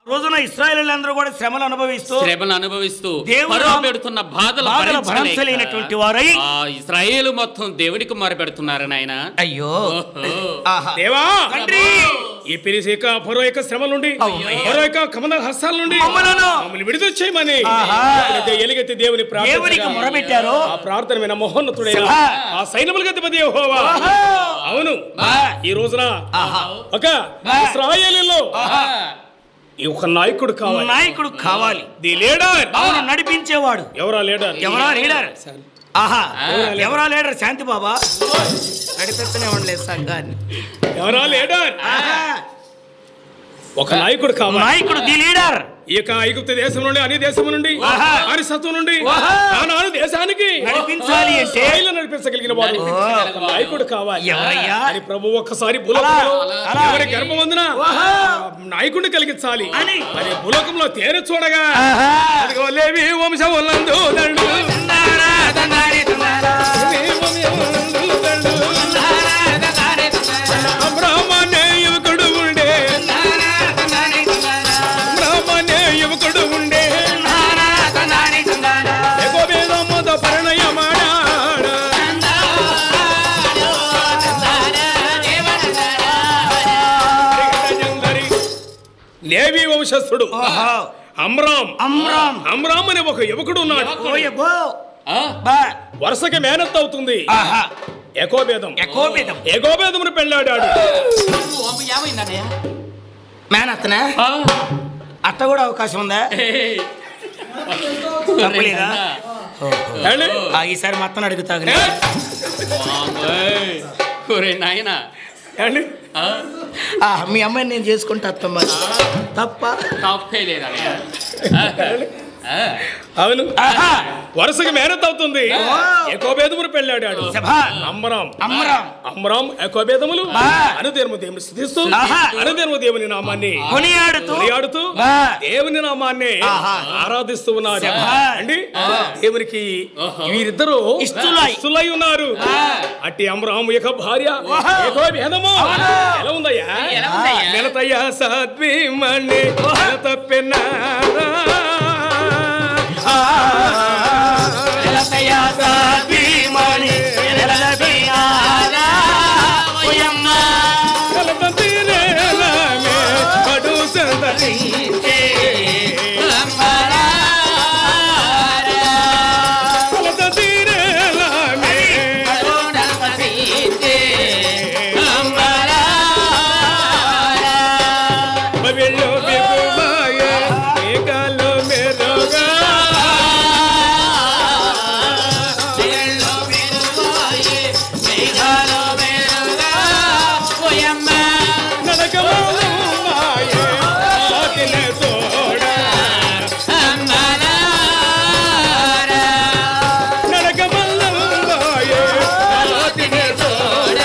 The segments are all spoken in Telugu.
రోజున ఇస్రాయేలీలందరూ కూడా శ్రమలు అనుభవిస్తూ శ్రమను అనుభవిస్తూ దేవుడు ఫరో పెడుతున్న బాధలు బాధలు భరించలేక, భరించలేనటువంటి వారై ఆ ఇస్రాయేలు మొత్తం దేవుడికి మొరపెడుతున్నారు నాయన అయ్యో ఆహా. దేవా తండ్రి ఈ పిరిసేక ఫరో యొక్క శ్రమల నుండి అవునయ్యా. ఫరో యొక్క కమల హస్తాల నుండి మమ్మలను మమ్మల్ని విడుదల చేయమని ఆహా. ఎప్పుడైతే ఎలుగెత్తి దేవుని దేవునికి ప్రార్థన మొరబెట్టారో ఆ ప్రార్థన విన మహోన్నతుడైన సభ. ఆ సైన్యముల గతిపతి యెహోవా ఆహా. అవును బా. ఈ రోజున ఆహా. ఒక ఇస్రాయేలీలో ఈ ఒక నాయకుడు కావాలి నాయకుడు కావాలి ది లీడర్ అవును నడిపించేవాడు ఎవరా లీడర్ ఎవరా లీడర్ ఆహా ఎవరా లీడర్ శాంతి బాబా నడిపిస్తూనే ఉండలేదు సంఘాన్ని ఎవరా లీడర్ ఆహా. ఒక నాయకుడు కావాలి నాయకుడు ది లీడర్ ఈ యొక్క ఐగుప్తు దేశం నుండి అన్ని దేశం నుండి ఆహా. వారసత్వం నుండి ఆహా. ఆనాడు దేశానికి నడిపించాలి అంటే ఇస్రాయేలు నడిపించగలిగిన వాడు ఒక నాయకుడు కావాలి ఎవరయ్యా అని ప్రభు ఒక్కసారి భూలోకంలో అలా, అలా. ఎవరి గర్భమందున ఆహా. నాయకుడిని కలిగించాలి అని. అని భూలోకంలో తేనె చూడగా ఆహా. అదిగో లేవి వంశములందు దండు తందారా, తందారి, తందారా. లేవి వంశములందు దండు. తందారా, తందారి, తందారా. బ్రాహ్మణే యువకుడు ఉండే తందారా, తందారి, తందారా. బ్రాహ్మణే యువకుడు ఉండే తందారా, తందారి, తందారా. ఎగో వేదముద పరిణయమాడాడ లేవి వంశస్థుడు ఓహో. అమ్రామ్ అమ్రామ్. అమ్రామ్ అనే ఒక యువకుడు ఉన్నాడు ఓయబ్బో. ఆ, బా. వరుసకి మేనత్ అవుతుంది ఆహా. ఎకోభేదం ఎకోబిదం. ఎకోభేదమును పెళ్ళాడాడు ఓ, అమ్మ, ఏమైందన్నయ్య? మేనత్తనా ఆ, అట్ట కూడా అవకాశం ఉందా ఏయ్. తప్పలేదా? ఏమండి? ఆ, ఈసారి మొత్తం అడుగుతా ఏ? వామ్మోయ్. ఒరే నాయనా ఏమండి? ఆ, మీ అమ్మాయిని నేను చేసుకుంటా అత్తమ్మ తప్ప తప్పే లేదన్నయ్య. ఆ, ఆ, అవును ఆహా. వరుసకి మేనత్ అవుతుంది ఎకోభేదమును పెళ్ళాడాడు సభా. అమ్మరాం అమ్రామ్. అమ్మరాం ఎకోభేదములు బా. అనుదేర్మ దేవుని స్థుతిస్తూ ఆహా. అనుదేర్మ దేవుని నామాన్ని కొనియాడుతూ కొనియాడుతూ బా. దేవుని నామాన్ని ఆహా. ఆరాధిస్తూ ఉన్నారు సభా. అండి దేవునికి వీరిద్దరూ ఇష్టులై. ఇష్టులై ఉన్నారు అట్టి అమరాము యొక్క భార్య ఓహో. ఏకో భేదము అవును. ఎలా ఉందయ్యా ఎలా ఉందయ్యా? నెలతయ్యా సాత్వీమణి తప్పెన్నా ఎలతయ్యా సాధ్వీమణి, ఎలబియారా, ఓయమ్మ. పడు సందడి తీరేలామే వెళ్ళు బిగుమాయ ఏకాలో మెరుగా నడకవాలు మాయే సాకిలే తోడా నడకవల్లు మాయే సాకిలే తోడా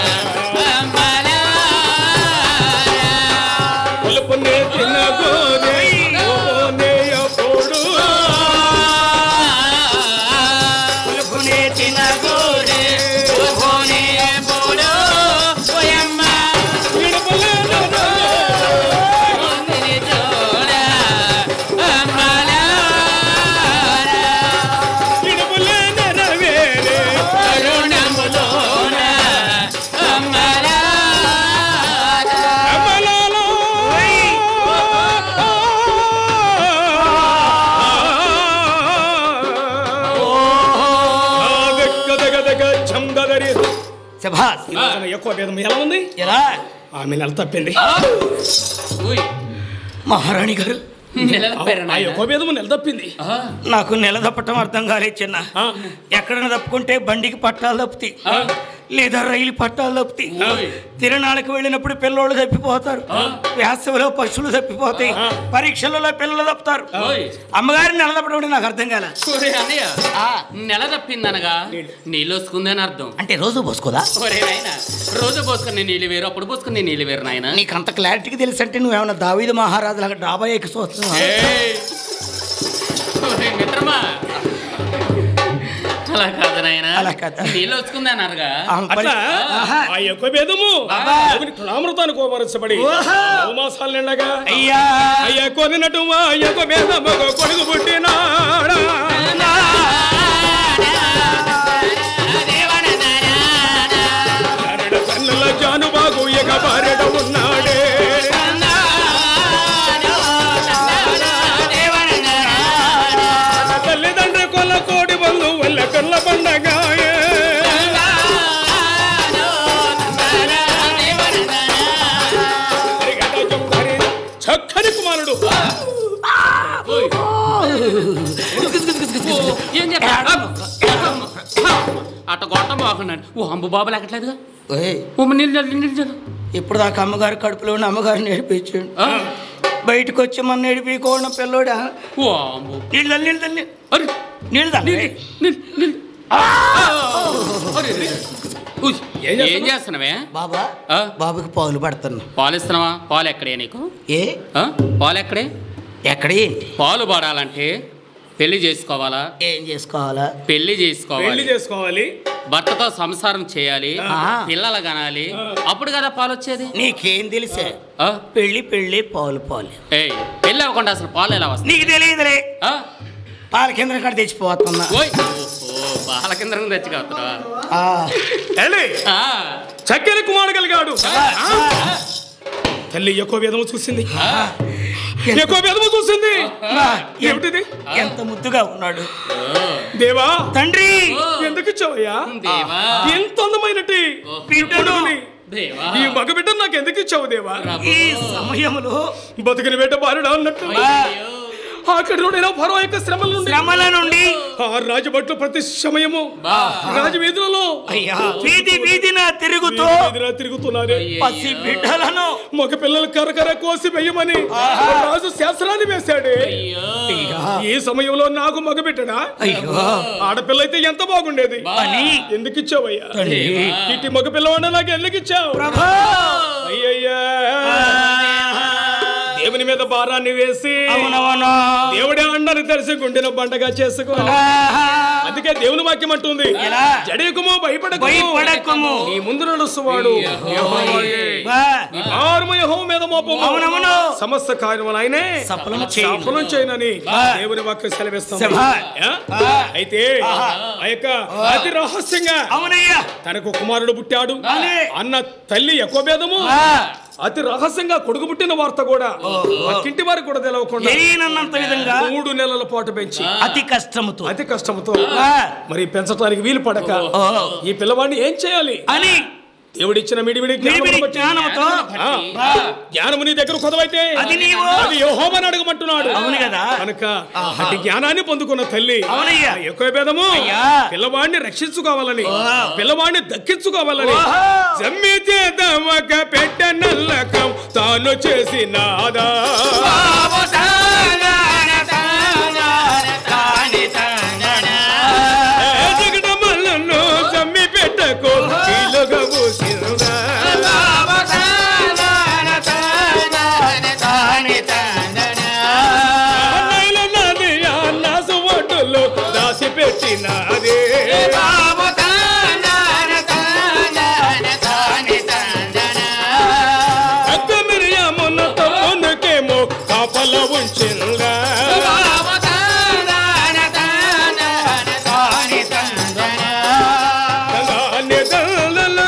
కొలుపునే తిన్న గోరే ఓనే అప్పుడు పులుపునే తినగోరే, పులుపునే పొడు, ఓయమ్మ. విడపలే విడపలే నెరవేరే అమలాలో చందదరి శభాస్. ఈ రోజున ఎక్కువ భేదం ఎలా ఉంది ఎలా ఆమె నెల తప్పింది ఉయ్. మహారాణి గారు నిలదప్పారా ఆ నాయనా? ఎక్కువ భేదము నెల తప్పింది ఆ, నాకు నెల తప్పటం అర్థం కాలేదు చిన్న ఆ, ఎక్కడైనా తప్పుకుంటే బండికి పట్టాలు తప్పుతాయి లేదా రైలు పట్టాలు తప్పుతాయి ఓయ్. తిరణాలకు వెళ్ళినప్పుడు పిల్లోళ్ళు తప్పిపోతారు వేసవిలో పశువులు తప్పిపోతాయి పరీక్షలలో పిల్లలు తప్పుతారు ఓయ్. అమ్మగారిని నెల తప్పడం అంటే నాకు అర్థం కాల ఒరే అన్నయ్య నెల తప్పిందనగా నీళ్ళు వస్తుందని అర్థం అంటే రోజు పోసుకోదా ఒరే నాయనా రోజు పోసుకుని నీళ్ళు వేరు అప్పుడు పోసుకుని నీళ్ళు వేరు నాయన నీకు అంత క్లారిటీకి తెలుసు అంటే నువ్వేమన్నా దావీద మహారాజు లాగా డాబా ఎక్కి చూస్తున్నావా? మిత్రమా అలా కాదు నాయన అలా కాదా? నీళ్ళు వచ్చుకుంది అన్నారుగా ఆ, పరి- అట్లా ఆహా. ఆ యొక్క భేదము బాబా. దేవుని కులామృతానికి కోమరచబడి ఓహో. నవమాసాలు నిండగా అయ్యా అయ్య కొనినటు ఆ యొక్క భేదము కొడుకు పుట్టినాడా కరడ కన్నుల జానుబాగు ఎగ బారెడ ఉన్నాడే తల్లిదండ్రి కొల్ల కోడి బంధు వల్ల కళ్ళ పండగాయే హరిగట జంభరి చక్కని కుమారుడు ఏం చెప్పా అట్ట గొట్ట బాగున్నాడు ఓ అంబు బాబు లేకట్లేదుగా ఓయ్, ఓ నీళ్ళు చల్లు, నీళ్ళు చల్లు. ఇప్పుడు దాకా అమ్మగారి కడుపులో ఉన్న అమ్మగారిని నేర్పించాడు ఆ, బయటకు వచ్చి మన నేర్పించుకోవడం పిల్లోడా ఓ అంబు నీళ్ళు తల్లి నీళ్ళు తల్లి అరే నీళ్ళు తల్లి నీళ్ళు, నీళ్ళు, నీళ్ళు. అరే, అరే. ఉయ్, ఏం చేస్తున్నావ్? ఏం చేస్తున్నావే బాబా ఆ? బాబుకి పాలు పడుతున్నా పాలు ఇస్తున్నావా పాలు ఎక్కడే నీకు ఏ ఆ? పాలు ఎక్కడే ఎక్కడ ఏంటి పాలు పడాలంటే పెళ్లి చేసుకోవాలా ఏం చేసుకోవాలా పెళ్లి పెళ్లి చేసుకోవాలి చేసుకోవాలి భర్తతో సంసారం చేయాలి ఆ. పిల్లలు కనాలి అప్పుడు కదా పాలు వచ్చేది నీకేం తెలిసే ఆ? పెళ్లి పెళ్లి పాలు పాలు ఏయ్ పెళ్ళి అవ్వకుండా అసలు పాలు ఎలా వస్తాయి నీకు తెలియదులే ఆ? పాల కింద కాడ తెచ్చిపోతున్నా ఓయ్ ఓ బాల కింద తెచ్చుకోవచ్చురా ఆ. వెళ్ళి ఆ. చక్కని కుమారుడు కలిగాడు తల్లి ఎక్కువ వేదము చూసింది ఎక్కువ వేదము చూసింది మా, ఏమిటిది ఎంత ముద్దుగా ఉన్నాడు ఓ. దేవా తండ్రి ఎందుకు ఇచ్చావయ్యా దేవా ఎంత అందమైనటి బిడ్డను దేవా ఈ మగ బిడ్డ నాకు ఎందుకు ఇచ్చావు దేవా ఈ సమయంలో బతుకుని బిడ్డ బాలుడా అన్నట్టు అయ్యో. అక్కడ నుండి ఫరో యొక్క శ్రమల నుండి శ్రమల నుండి ఆ రాజభట్లు ప్రతి సమయము బా. రాజవీధులలో అయ్యా వీధి వీధిన తిరుగుతూ వీధిరా తిరుగుతున్నారే పసి బిడ్డలను మగ పిల్లలు కరకర కోసి వెయ్యమని రాజు శాస్త్రాన్ని వేశాడే అయ్యో. అయ్యా ఈ సమయంలో నాకు మగ బిడ్డడా అయ్యో ఆడపిల్ల అయితే ఎంత బాగుండేది అని ఎందుకు ఇచ్చావయ్యా తండ్రి ఇటు మగ పిల్లవాడ నాకు ఎందుకు ఇచ్చావు ప్రభా అయ్యయ్యా దేవుని మీద భారాన్ని వేసి అవునవును దేవుడే అండని తెలిసి గుండెను బండగా చేసుకో ఆహా. అందుకే దేవుని వాక్యం అంటుంది ఎలా? జడేకుమో భయపడకు భయపడకుము. నీ ముందు నడుస్తువాడు యెహోవాయే. బా. నీ భారము యెహోవా మీద మోపము అవునవును. సమస్త కార్యములు ఆయనే సఫలము చేయును. సఫలం చేయనని బా. దేవుని వాక్యం సెలవిస్తుంది సభ. యా? ఆ. అయితే ఆ యొక్క అతి రహస్యంగా అవునయ్యా తనకు కుమారుడు పుట్టాడు అనే. అన్న తల్లి ఎక్కువ భేదము ఆ. అతి రహస్యంగా కొడుకు పుట్టిన వార్త కూడా పక్కింటి వారికి కూడా తెలవకుండా తెలియనన్నంత విధంగా మూడు నెలల పాటు పెంచి అతి కష్టముతో అతి కష్టంతో ఆ. మరి పెంచడానికి వీలు పడక ఓ. ఈ పిల్లవాడిని ఏం చేయాలి అని దేవుడిచ్చిన మిడిమిడి జ్ఞానమును మిడిమిడి బట్టి, జ్ఞానముతో ఆ, జ్ఞానము నీ దగ్గర కొదవైతే అది నీవు. అది యెహోవాని అడగమంటున్నాడు అవును కదా కనుక అటు జ్ఞానాన్ని పొందుకున్న తల్లి అవునయ్యా. ఆ ఎక్కువ భేదము అయ్యా. పిల్లవాడిని రక్షించుకోవాలని ఓ. పిల్లవాడిని దక్కించుకోవాలని ఓహో. జమ్మి చేద్దామక పెట్ట నల్లకం తాను చేసినాదా ఏ జిగటమల్లను జమ్మి పెట్టకు కీలుగా పూసినదా అన్నయ్యల నది అన్నాసు ఒడ్డులో దాసి పెట్టినదే అక్క మిరియమున్న తమ్మునికేమో కాపల ఉంచిందా దాని దళల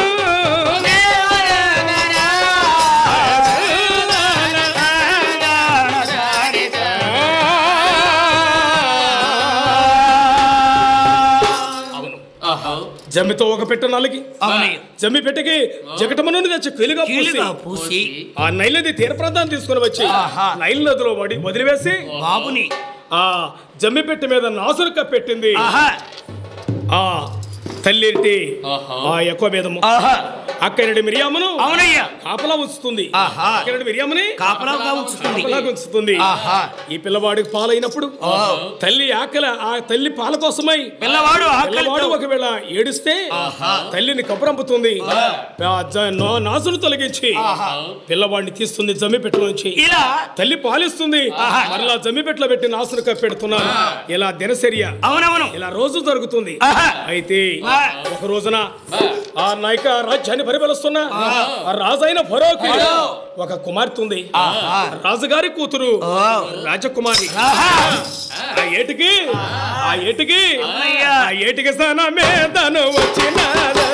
అవును ఆహో. జమ్మితో ఒక పెట్ట నలిగి అవునయ్య జమ్మి పెట్టకి జగటమనుని తెచ్చి కీలుగా పూసి కీలుగా పూసి ఆ నైల్ నది తీర ప్రాంతాన్ని తీసుకుని వచ్చి ఆహా. నైల్ నదిలో పడి వదిలివేసి బాబుని ఆ జమ్మి పెట్టి మీద నాసురుక పెట్టింది ఆహా ఆ తల్లిటి ఆహా. ఆ ఎక్కువ భేదము ఆహా అక్కడి మిరియామును అవునయ్యా కాపలా ఉంచుతుంది ఆహా. అక్కడి మిరియాముని కాపలాగా ఉంచుతుంది కాపలా ఉంచుతుంది ఆహా ఈ పిల్లవాడికి పాలైనప్పుడు తల్లి ఆకలి ఆ తల్లి పాల కోసమై పిల్లవాడు పిల్లవాడు ఆకలితో ఒకవేళ ఏడిస్తే తల్లిని కబురంపుతుంది ఆ జ- నా- నాసును తొలగించి పిల్లవాడిని తీస్తుంది జమ్మిపెట్ల నుంచి ఇలా తల్లి పాలిస్తుంది మరలా జమ్మిపెట్ల పెట్టి నాసును కప్పెడుతున్నాను ఇలా దినచర్య అవునవును ఇలా రోజు జరుగుతుంది ఆహా. అయితే ఆ. ఒక రోజున ఆ నాయక రాజ్యాన్ని పరిపాలిస్తున్న ఆ రాజైన ఫరోకి ఒక కుమార్తె ఉంది రాజుగారి కూతురు రాజకుమారి ఆహా. ఆ ఏటికి ఆ ఏటికి అవునయ్యా. ఆ ఏటికి స్థానమే తను వచ్చినాదా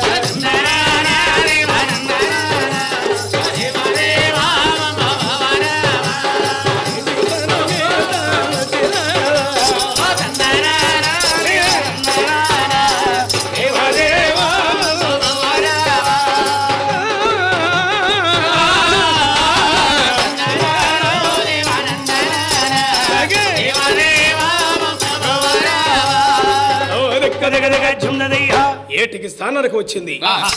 గదగదగ ఝుమ్నదయ్యా. ఏటికి స్థానానికి వచ్చింది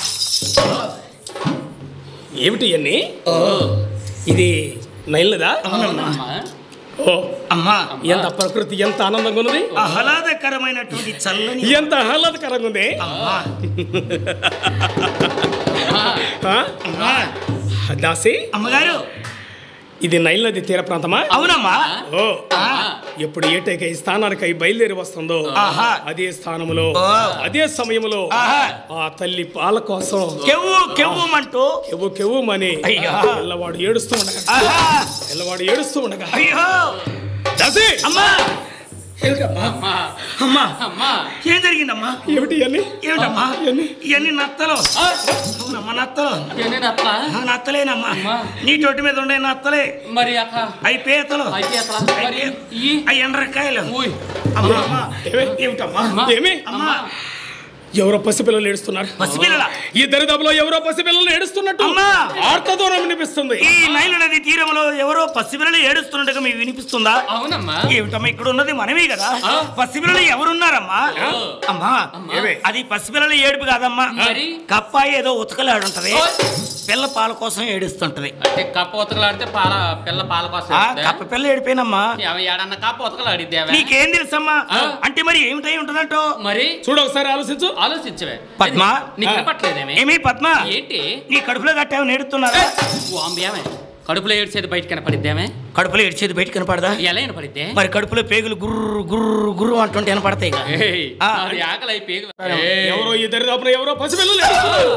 ఏమిటి అన్ని ఇది నైలదా అవునమ్మా ఓ అమ్మా ఎంత ప్రకృతి ఎంత ఆనందంగా ఉన్నది ఆహ్లాదకరమైనటువంటి చల్లని ఎంత ఆహ్లాదకరంగా ఉంది అమ్మా ఆ? అమ్మా దాసి అమ్మగారు ఇది నైల్ నది తీర ప్రాంతమా అవునమ్మా ఓ ఆ, ఎప్పుడు ఏటైక ఈ స్థానానికి బయలుదేరి వస్తుందో ఆహా. అదే స్థానములో ఓ. అదే సమయంలో ఆహా. ఆ తల్లి పాల కోసం కెవ్వు కెవ్వుమంటూ కెవ్వు కెవ్వుమని అయ్యా. పిల్లవాడు ఏడుస్తూ ఉండగా ఆహా పిల్లవాడు ఏడుస్తూ ఉండగా అయ్యో దాసి అమ్మా ఏమిటమ్మా అమ్మా అమ్మా అమ్మా ఏం జరిగిందమ్మా ఏమిటి అని ఏమిటమ్మా ఇవన్నీ? ఇవన్నీ నత్తలు అవునమ్మా నత్తలు ఏంటప్ప ఆ నత్తలేనమ్మా అమ్మా. నీ తోటి మీద ఉండే నత్తలే మరి అక్క అవి పీతలు అయితే అట్లా మరి ఈ అవి ఎండ్రకాయలు ఊయ్ అమ్మా అమ్మా ఏమి? ఏమిటమ్మా అమ్మా. ఏమి అమ్మా ఎవరో పసిపిల్లలు ఏడుస్తున్నారు పసిపిల్లల ఈ దరిదాపులో ఎవరో పసిపిల్లలు ఏడుస్తున్నట్టు అమ్మా. ఆర్తదూరం వినిపిస్తుంది ఈ నైలు నది తీరంలో ఎవరో పసిపిల్లలు ఏడుస్తున్నట్టుగా మీకు వినిపిస్తుందా అవునమ్మా ఏమిటమ్మా ఇక్కడ ఉన్నది మనమే కదా ఆ. పసిపిల్లలు ఎవరున్నారమ్మా అమ్మా ఏమే? అది పసిపిల్లల ఏడుపు కాదమ్మా మరి? కప్పాయి ఏదో ఉతకలాడుంటది ఓ. పిల్ల పాల కోసం ఏడుస్తుంటది అంటే కప్ప ఉతకలాడితే పాల పిల్ల పాల కోసం ఆ, వస్తుందా? కప్ప పిల్ల ఏడిపోయినమ్మా ఎవ- ఏడన్నా కప్ప ఉతకలాడిద్దేవే నీకేం తెలుసమ్మా ఆ. అంటే మరి ఏమిటై ఉంటుందంటో మరి చూడు ఒకసారి ఆలోచించు ఆలోచించవే పద్మ? నీకు ఆ. వినపట్లేదేమే ఏమి పద్మ ఏంటి నీ కడుపులో కట్టావు నేడుతున్నారా వాంబేమే కడుపులో ఏడ్చేది బయట కనపడిద్దేమే కడుపులో ఏడ్చేది బయట కనపడదా ఎలా వినపడిద్దే మరి కడుపులో పేగులు గుర్రు గుర్రు గుర్రు అంటుంటే కనపడతాయి కదా. ఏయ్, ఆ. అది ఆకలి అయిపోయి ఎవరో ఈ దరిదాపులో ఎవరో పసిపిల్లలు ఏడుస్తున్నారు.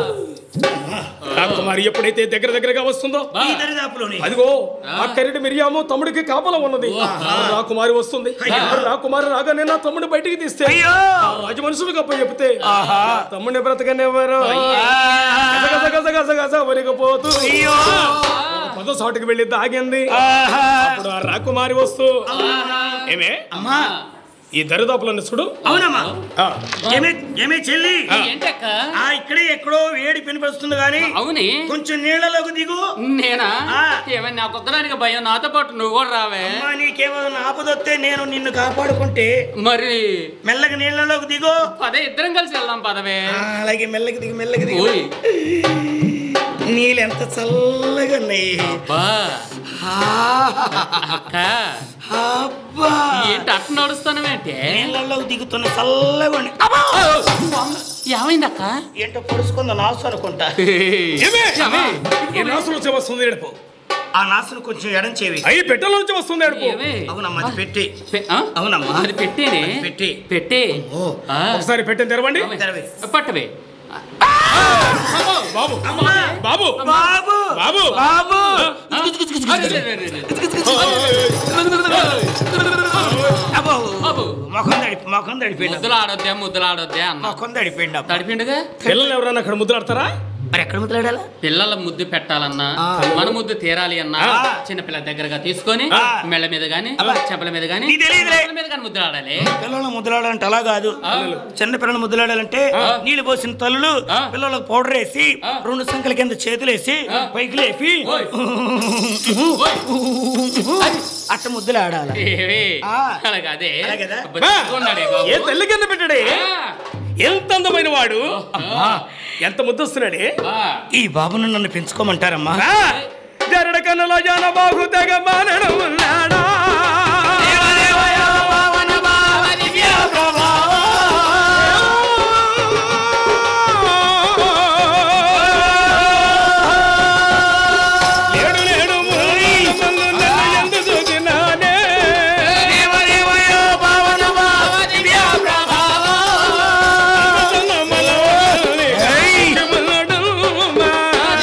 రాకుమారి ఎప్పుడైతే దగ్గర దగ్గరగా వస్తుందో ఈ దరిదాపులోనే అదిగో ఆ కరిటి మిరియాము తమ్ముడికి కాపల ఉన్నది రాకుమారి వస్తుంది రాకుమారి రాగానే నా తమ్ముడు బయటికి తీస్తే అయ్యో రాజు మనుషులు గొప్ప చెప్తే ఆహా. తమ్ముడిని బ్రతకనివ్వరు గజ గజ గజ గజ గజ వరికపోతూ అయ్యో పద సాటుకు వెళ్ళి దాగింది ఆహా. అప్పుడు ఆ రాకుమారి వస్తూ ఏమే అమ్మా ఈ దరిదాపులన్నీ చూడు అవునమ్మా ఆ, ఏమే ఏమే చెల్లి ఏంటక్క ఆ ఇక్కడే ఎక్కడో వేడి వినిపిస్తుంది కానీ అవుని కొంచెం నీళ్ళలోకి దిగు నేనా ఆ. ఏమన్నా నాకు ఒక్కదానికి భయం నాతో పాటు నువ్వు కూడా రావే అమ్మా నీకేమైనా ఆపదొస్తే నేను నిన్ను కాపాడుకుంటే మరి మెల్లగా నీళ్ళలోకి దిగు పదే ఇద్దరం కలిసి వెళ్దాం పదవే ఆ, అలాగే మెల్లగా దిగు మెల్లగా దిగు ఓయ్ నీళ్ళు ఎంత చల్లగా ఉన్నాయి బా ఆ, అక్క అబ్బా ఏంటి అట్ట నడుస్తానమేంటి నీళ్ళలోకి దిగుతున్న చల్లగా ఉన్నాయి. అబ్బా! ఏమైంది అక్క ఏంటో పొడుచుకుందా నాసు అనుకుంటా ఏమే ఈ నాసు నుంచి వస్తుంది ఏడుపు ఆ నాసును కొంచెం ఎడం చేవి అయి పెట్టెల నుంచి వస్తుంది ఏడుపు ఏమే? అవునమ్మా అది పెట్టి పె- ఆ? అవునమ్మా అది పెట్టేనే అది పెట్టి. పెట్టే ఓ. ఆ. ఒకసారి పెట్టెని తెరవండి తెరవే. పట్టవే బాబు అమ్మా! బాబు బాబు బాబు బాబు అబ్బో బాబు. ముఖం తడిపి ముఖం తడిపోయింది ముద్దులు ఆడొద్దే ముద్దులు ఆడొద్దే అన్న ముఖం తడిపోయింది అబ్బా. తడిపిండుగా పిల్లలు ఎవరైనా అక్కడ ముద్దులాడతారా మరి ఎక్కడ ముద్దాడాలా పిల్లల ముద్దు పెట్టాలన్నా ఆ. మన ముద్దు తీరాలి అన్నా ఆ. చిన్న పిల్ల దగ్గరగా తీసుకొని ఆ. మెళ్ళ మీద గాని అబ్బా. చెంపల మీద గాని నీకు తెలీదులే. చెంపల మీద గాని ముద్దులు ఆడాలి పిల్లలు ముద్దులాడాలంటే అలా కాదు ఆ. చిన్న పిల్లలు ముద్దులాడాలంటే నీళ్లు పోసిన తల్లులు ఆ. పిల్లలకు పౌడర్ వేసి ఆ. రెండు సంఖ్యల కింద చేతులు వేసి ఆ. పైకి లేపి ఓయ్. అట్ట ముద్దులు ఆడాలి ఏవే. ఆ. అలాగే అదే అలాగేదా? అబ్బా, చిక్కుకున్నాడే బాబు. ఏ తల్లి కింద పెట్టడే ఆ. ఎంత అందమైన వాడు ఆ. ఎంత ముద్దొస్తున్నాడే బా ఈ బాబును నన్ను పెంచుకోమంటారమ్మా జరడ కన్నుల జన బాగు తెగ మానడం ఉన్నాడా లేడు లేడు మురళి మల్లు నన్ను ఎందు చూసినాడే. జనమలవాణి జనమలడుమా.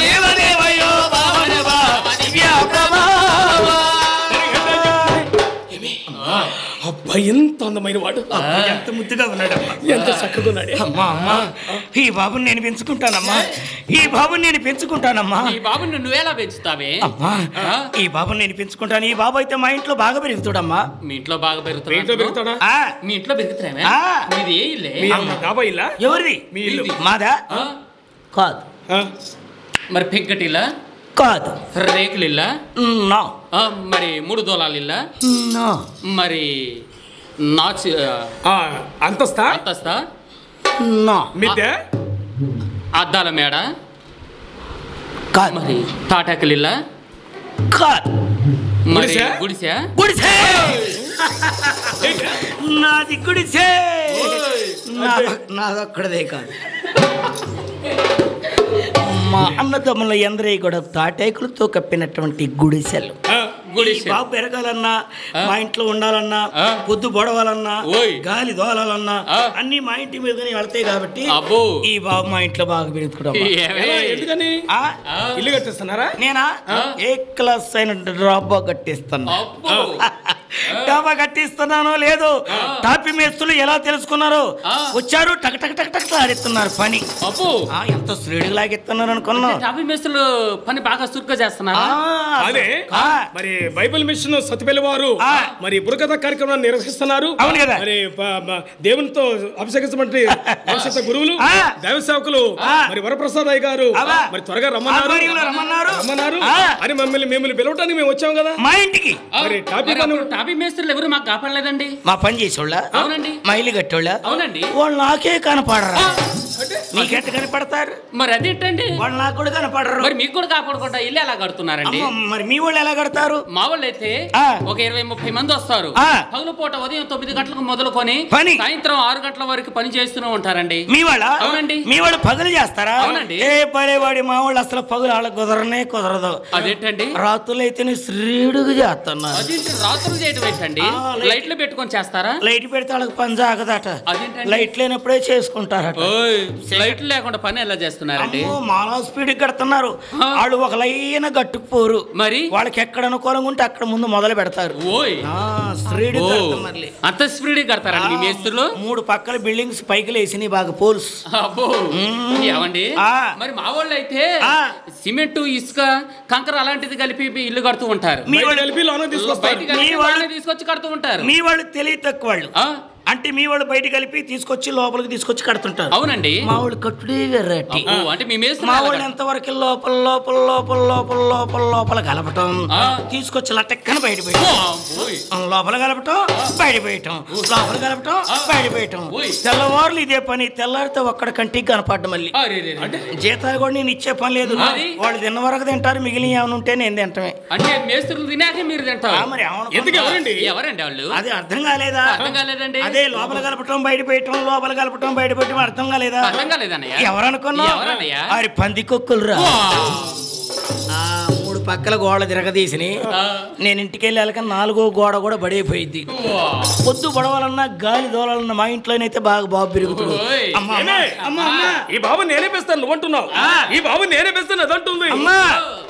అబ్బా ఎంత అందమైన వాడు ఎంత ముద్దుగా ఉన్నాడమ్మా ఎంత చక్కగా ఉన్నాడే అమ్మా అమ్మా ఈ బాబుని నేను పెంచుకుంటానమ్మా ఈ బాబుని నేను పెంచుకుంటానమ్మా ఈ బాబుని నువ్వెలా పెంచుతావే అమ్మా ఆ? ఈ బాబుని నేను పెంచుకుంటాను ఈ బాబు అయితే మా ఇంట్లో బాగా పెరుగుతాడమ్మా మీ ఇంట్లో బాగా మీ ఇంట్లో పెరుగుతున్నా పెరుగుతాడా ఆ, మీ ఇంట్లో పెరుగుతామే ఆ. మీది ఏ ఇల్లే మీ డాబా ఇల్లా ఎవరిది మీ ఇల్లు మాదా ఆ? కాదు ఆ? మరి పెగ్గటిల్లా కాదు రేకులు ఇల్లా నో ఆ, మరి మూడు దోలాలు ఇల్లా నో మరి నాచి ఆ, అంతస్తా అంతస్తా నో మిద్దె అద్దాల మేడ కాదు మరి తాటాకులు ఇల్లా కాదు మరి గుడిసె? గుడిసె గుడిసే నాది గుడిసే నాద- నాదొక్కడదే కాదు మా అన్నదమ్ముల ఎందరై కూడా తాటేకులతో కప్పినటువంటి గుడిసెలు ఆ, గుడిసె. ఈ బాబు పెరగాలన్నా మా ఇంట్లో ఉండాలన్నా ఆ. పొద్దు బొడవాలన్నా ఓయ్. గాలి దోలాలన్నా ఆ. అన్ని మా ఇంటి మీదనే వెళ్తాయి కాబట్టి అబ్బో ఈ బాబు మా ఇంట్లో బాగా పెరుగుతున్నాం ఏమే? ఎలా, ఎందుకని ఆ? ఆ. ఇల్లు కట్టిస్తున్నారా నేనా ఏ క్లాస్ అయిన డ్రాబా కట్టిస్తాను అబ్బో డాబా కట్టిస్తున్నానో లేదు టాపి మేస్తులు ఎలా తెలుసుకున్నారు ఆ. వచ్చారు టక్ టక్ టక్ టక్ ఆడిస్తున్నారు పని అబ్బో ఆ, ఎంత శ్రేణి లాగిస్తున్నారు అనుకున్నా టాపీ మేస్తులు పని బాగా చురుగ్గా చేస్తున్నారా అదే ఆ. మరి బైబిల్ మిషన్ సతిపల్లి వారు ఆ. మరి బురకథ కార్యక్రమాన్ని నిర్వహిస్తున్నారు అవును కదా. మరి ప- మ- దేవునితో అభిషేకించమంటే భవిష్యత్తు గురువులు ఆ. దైవ సేవకులు ఆ. మరి వరప్రసాద్ అయ్య గారు అవా. మరి త్వరగా రమ్మన్నారు ఆధ్వర్యంలో రమ్మన్నారు. రమ్మన్నారు ఆ. అని మమ్మల్ని మిమ్మల్ని పిలవటానికి మేము వచ్చాం కదా మా ఇంటికి ఆ, మరి టాపీ మరి పని- అప్పుడు టాపీ మేస్తులు ఎవరు మాకు కాపాడలేదండి మా పని చేసేవాళ్ళ అవునండి మా ఇల్లు కట్టేవాళ్ళ అవునండి వాళ్ళు నాకే కనపడరా మీకెట్ట కనపడతారు మరి అదేంటండి వాళ్ళు నాకు కూడా కనపడరు మరి మీకు కూడా కాపాడకుండా ఇల్లు ఎలా కడుతున్నారండి అమ్మ, మరి మీ వాళ్ళు ఎలా కడతారు మా వాళ్ళు అయితే ఆ. ఒక ఇరవై ముప్పై మంది వస్తారు ఆ. పగలు పూట ఉదయం తొమ్మిది గంటలకు మొదలుకొని పని. సాయంత్రం ఆరు గంటల వరకు పని చేస్తూనే ఉంటారండి మీ వాళ్ళ అవునండి. మీ వాళ్ళు పగులు చేస్తారా అవునండి. ఏ పడేవాడి మా వాళ్ళు అసలు పగులు వాళ్ళకి కుదరనే కుదరదు అదేంటండి రాత్రులైతేనే శ్రీడుగా చేస్తున్నారు అదేంటి రాత్రులు చేయటం ఏంటండి ఆ, లైట్. లైట్లు పెట్టుకొని చేస్తారా లైట్ పెడితే వాళ్ళకి పని జాగదట అదేంటండి? లైట్ లేనప్పుడే చేసుకుంటారట ఓయ్ లైట్లు లేకుండా పని ఎలా చేస్తున్నారండి అమ్మో, మానవ స్పీడ్ కడుతున్నారు ఆ. వాళ్ళు ఒక లైన్ గట్టుకుపోరు మరి వాళ్ళకి ఎక్కడ అనుకూలంగా ఉంటే అక్కడ ముందు మొదలు పెడతారు ఓయ్ ఆ, శ్రీడు ఓ కడుతున్నారు అంత స్పీడ్ కడతారండి మీ మేస్తులు మూడు పక్కల బిల్డింగ్స్ పైకి లేసినాయి బాగా పోల్స్ అబ్బో ఏమండి ఆ. మరి మా వాళ్ళు అయితే ఆ. సిమెంట్ ఇసుక కంకర అలాంటిది కలిపి ఇల్లు కడుతూ ఉంటారు మీ బయట వాళ్ళు కలిపి లోన తీసుకొస్తారు బయటికి కలిపి మీ వాళ్ళు- వాళ్ళే తీసుకొచ్చి కడుతూ ఉంటారు మీ వాళ్ళు తెలివి తక్కువ వాళ్ళు ఆ, అంటే మీ వాళ్ళు బయట కలిపి తీసుకొచ్చి లోపలికి తీసుకొచ్చి కడుతుంటారు అవునండి మా వాళ్ళు కట్టుడే వెరైటీ అబ్బో, అంటే మీ మేస్తులు మా ఎలా వాళ్ళు కడతారు? ఎంతవరకు లోపల లోపల లోపల లోపల లోపల లోపల కలపటం ఆ. తీసుకొచ్చి లటక్కన బయట ఓ, పెట్టడం ఓయ్. లోపల కలపటం బయట పోయటం లోపల కలపటం బయట పోయటం ఓయ్. తెల్లవారులు ఇదే పని తెల్లారితే ఒక్కడ కంటికి కనపడ్డం మళ్ళీ అరే, రే, రే. జీతాలు కూడా నేను ఇచ్చే పని లేదు మరి? వాళ్ళు తిన్న వరకు తింటారు మిగిలిన ఏమైనా ఉంటే నేను తింటమే అంటే మేస్తులు తినాకే మీరు ఆ, తింటారు మరి ఏమనుకున్నా? ఎందుకు ఎవరండి ఎవరండి వాళ్ళు అదే అర్థం కాలేదా అర్థం కాలేదండి అదే లోపల కలపటం బయట పోయటం లోపల కలపటం బయట పోయటం అర్థం కాలేదా అర్థం కాలేదన్నయ్య ఎవరనుకున్నా ఎవరన్నయ్య? వారి పంది కొక్కులు రా వా. ఆ, మూడు పక్కల గోడ తిరగదీసిని ఆ. నేను ఇంటికి వెళ్ళాక నాలుగో గోడ కూడా బడైపోయింది వా. పొద్దు బడవాలన్నా గాలి దోలాలన్నా మా ఇంట్లోనైతే బాగా బాబు పెరుగుతుంది ఓయ్. అమ్మా, అమ్మా, ఏమే? అమ్మా, అమ్మా. ఈ బాబు నేనే పెస్తాను నువ్వు అంటున్నావు ఆ. ఈ బాబు నేనే పెస్తాను అదంటుంది అమ్మా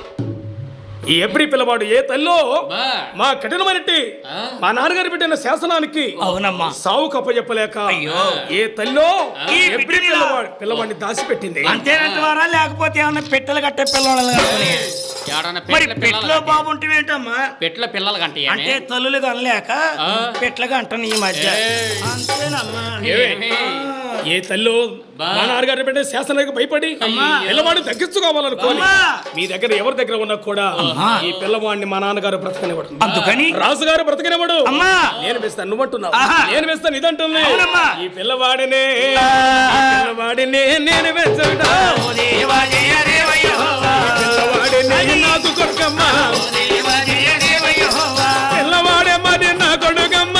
ఈ ఎబ్రి పిల్లవాడు ఏ తల్లో బా. మా కఠినమైనట్టి ఆ. మా నాన్నగారు పెట్టిన శాసనానికి అవునమ్మా సావు కప్పచెప్పలేక అయ్యో. ఏ తల్లో ఈ ఎబ్రి బిడ్డని ఇలా- పిల్లవాడు పిల్లవాడిని దాచిపెట్టింది అంతేనంటవారా లేకపోతే ఏమన్నా పెట్టెలు కట్టే పిల్లలు కనుకొని ఎవడన్నా మరి పెట్ల పెట్లో పిల్లలు బాబు ఉంటేంటమ్మా పెట్ల పిల్లలు కంటే అంటే తల్లులు కనలేక ఆ. పెట్లగా అంటాను ఈ మధ్య ఏయ్. అంతేనమ్మా ఏమి? ఆ. ఏ తల్లి బా. మా నాన్నగారి బిడ్డ శాసనానికి భయపడి పిల్లవాడిని తగ్గించుకోవాలనుకోని అమ్మా. మీ దగ్గర ఎవరి దగ్గర ఉన్నా కూడా అమ్మా. ఈ పిల్లవాడిని మా నాన్నగారు బ్రతకనివ్వడు అందుకని రాజుగారు బ్రతకనివ్వడు అమ్మా. నేను వేస్తాను నువ్వంటున్నావు ఆహా. నేను వేస్తాను ఇదంటుంది అవునమ్మా. ఈ పిల్లవాడిని పిల్లవాడిని నేను వేస్తాడా ఓ దేవా జయ దేవ యెహోవా. పిల్లవాడిని నాకు కొడుకమ్మా ఓ దేవా జయ దేవ యెహోవా. పిల్లవాడే మరి నా కొడుకమ్మా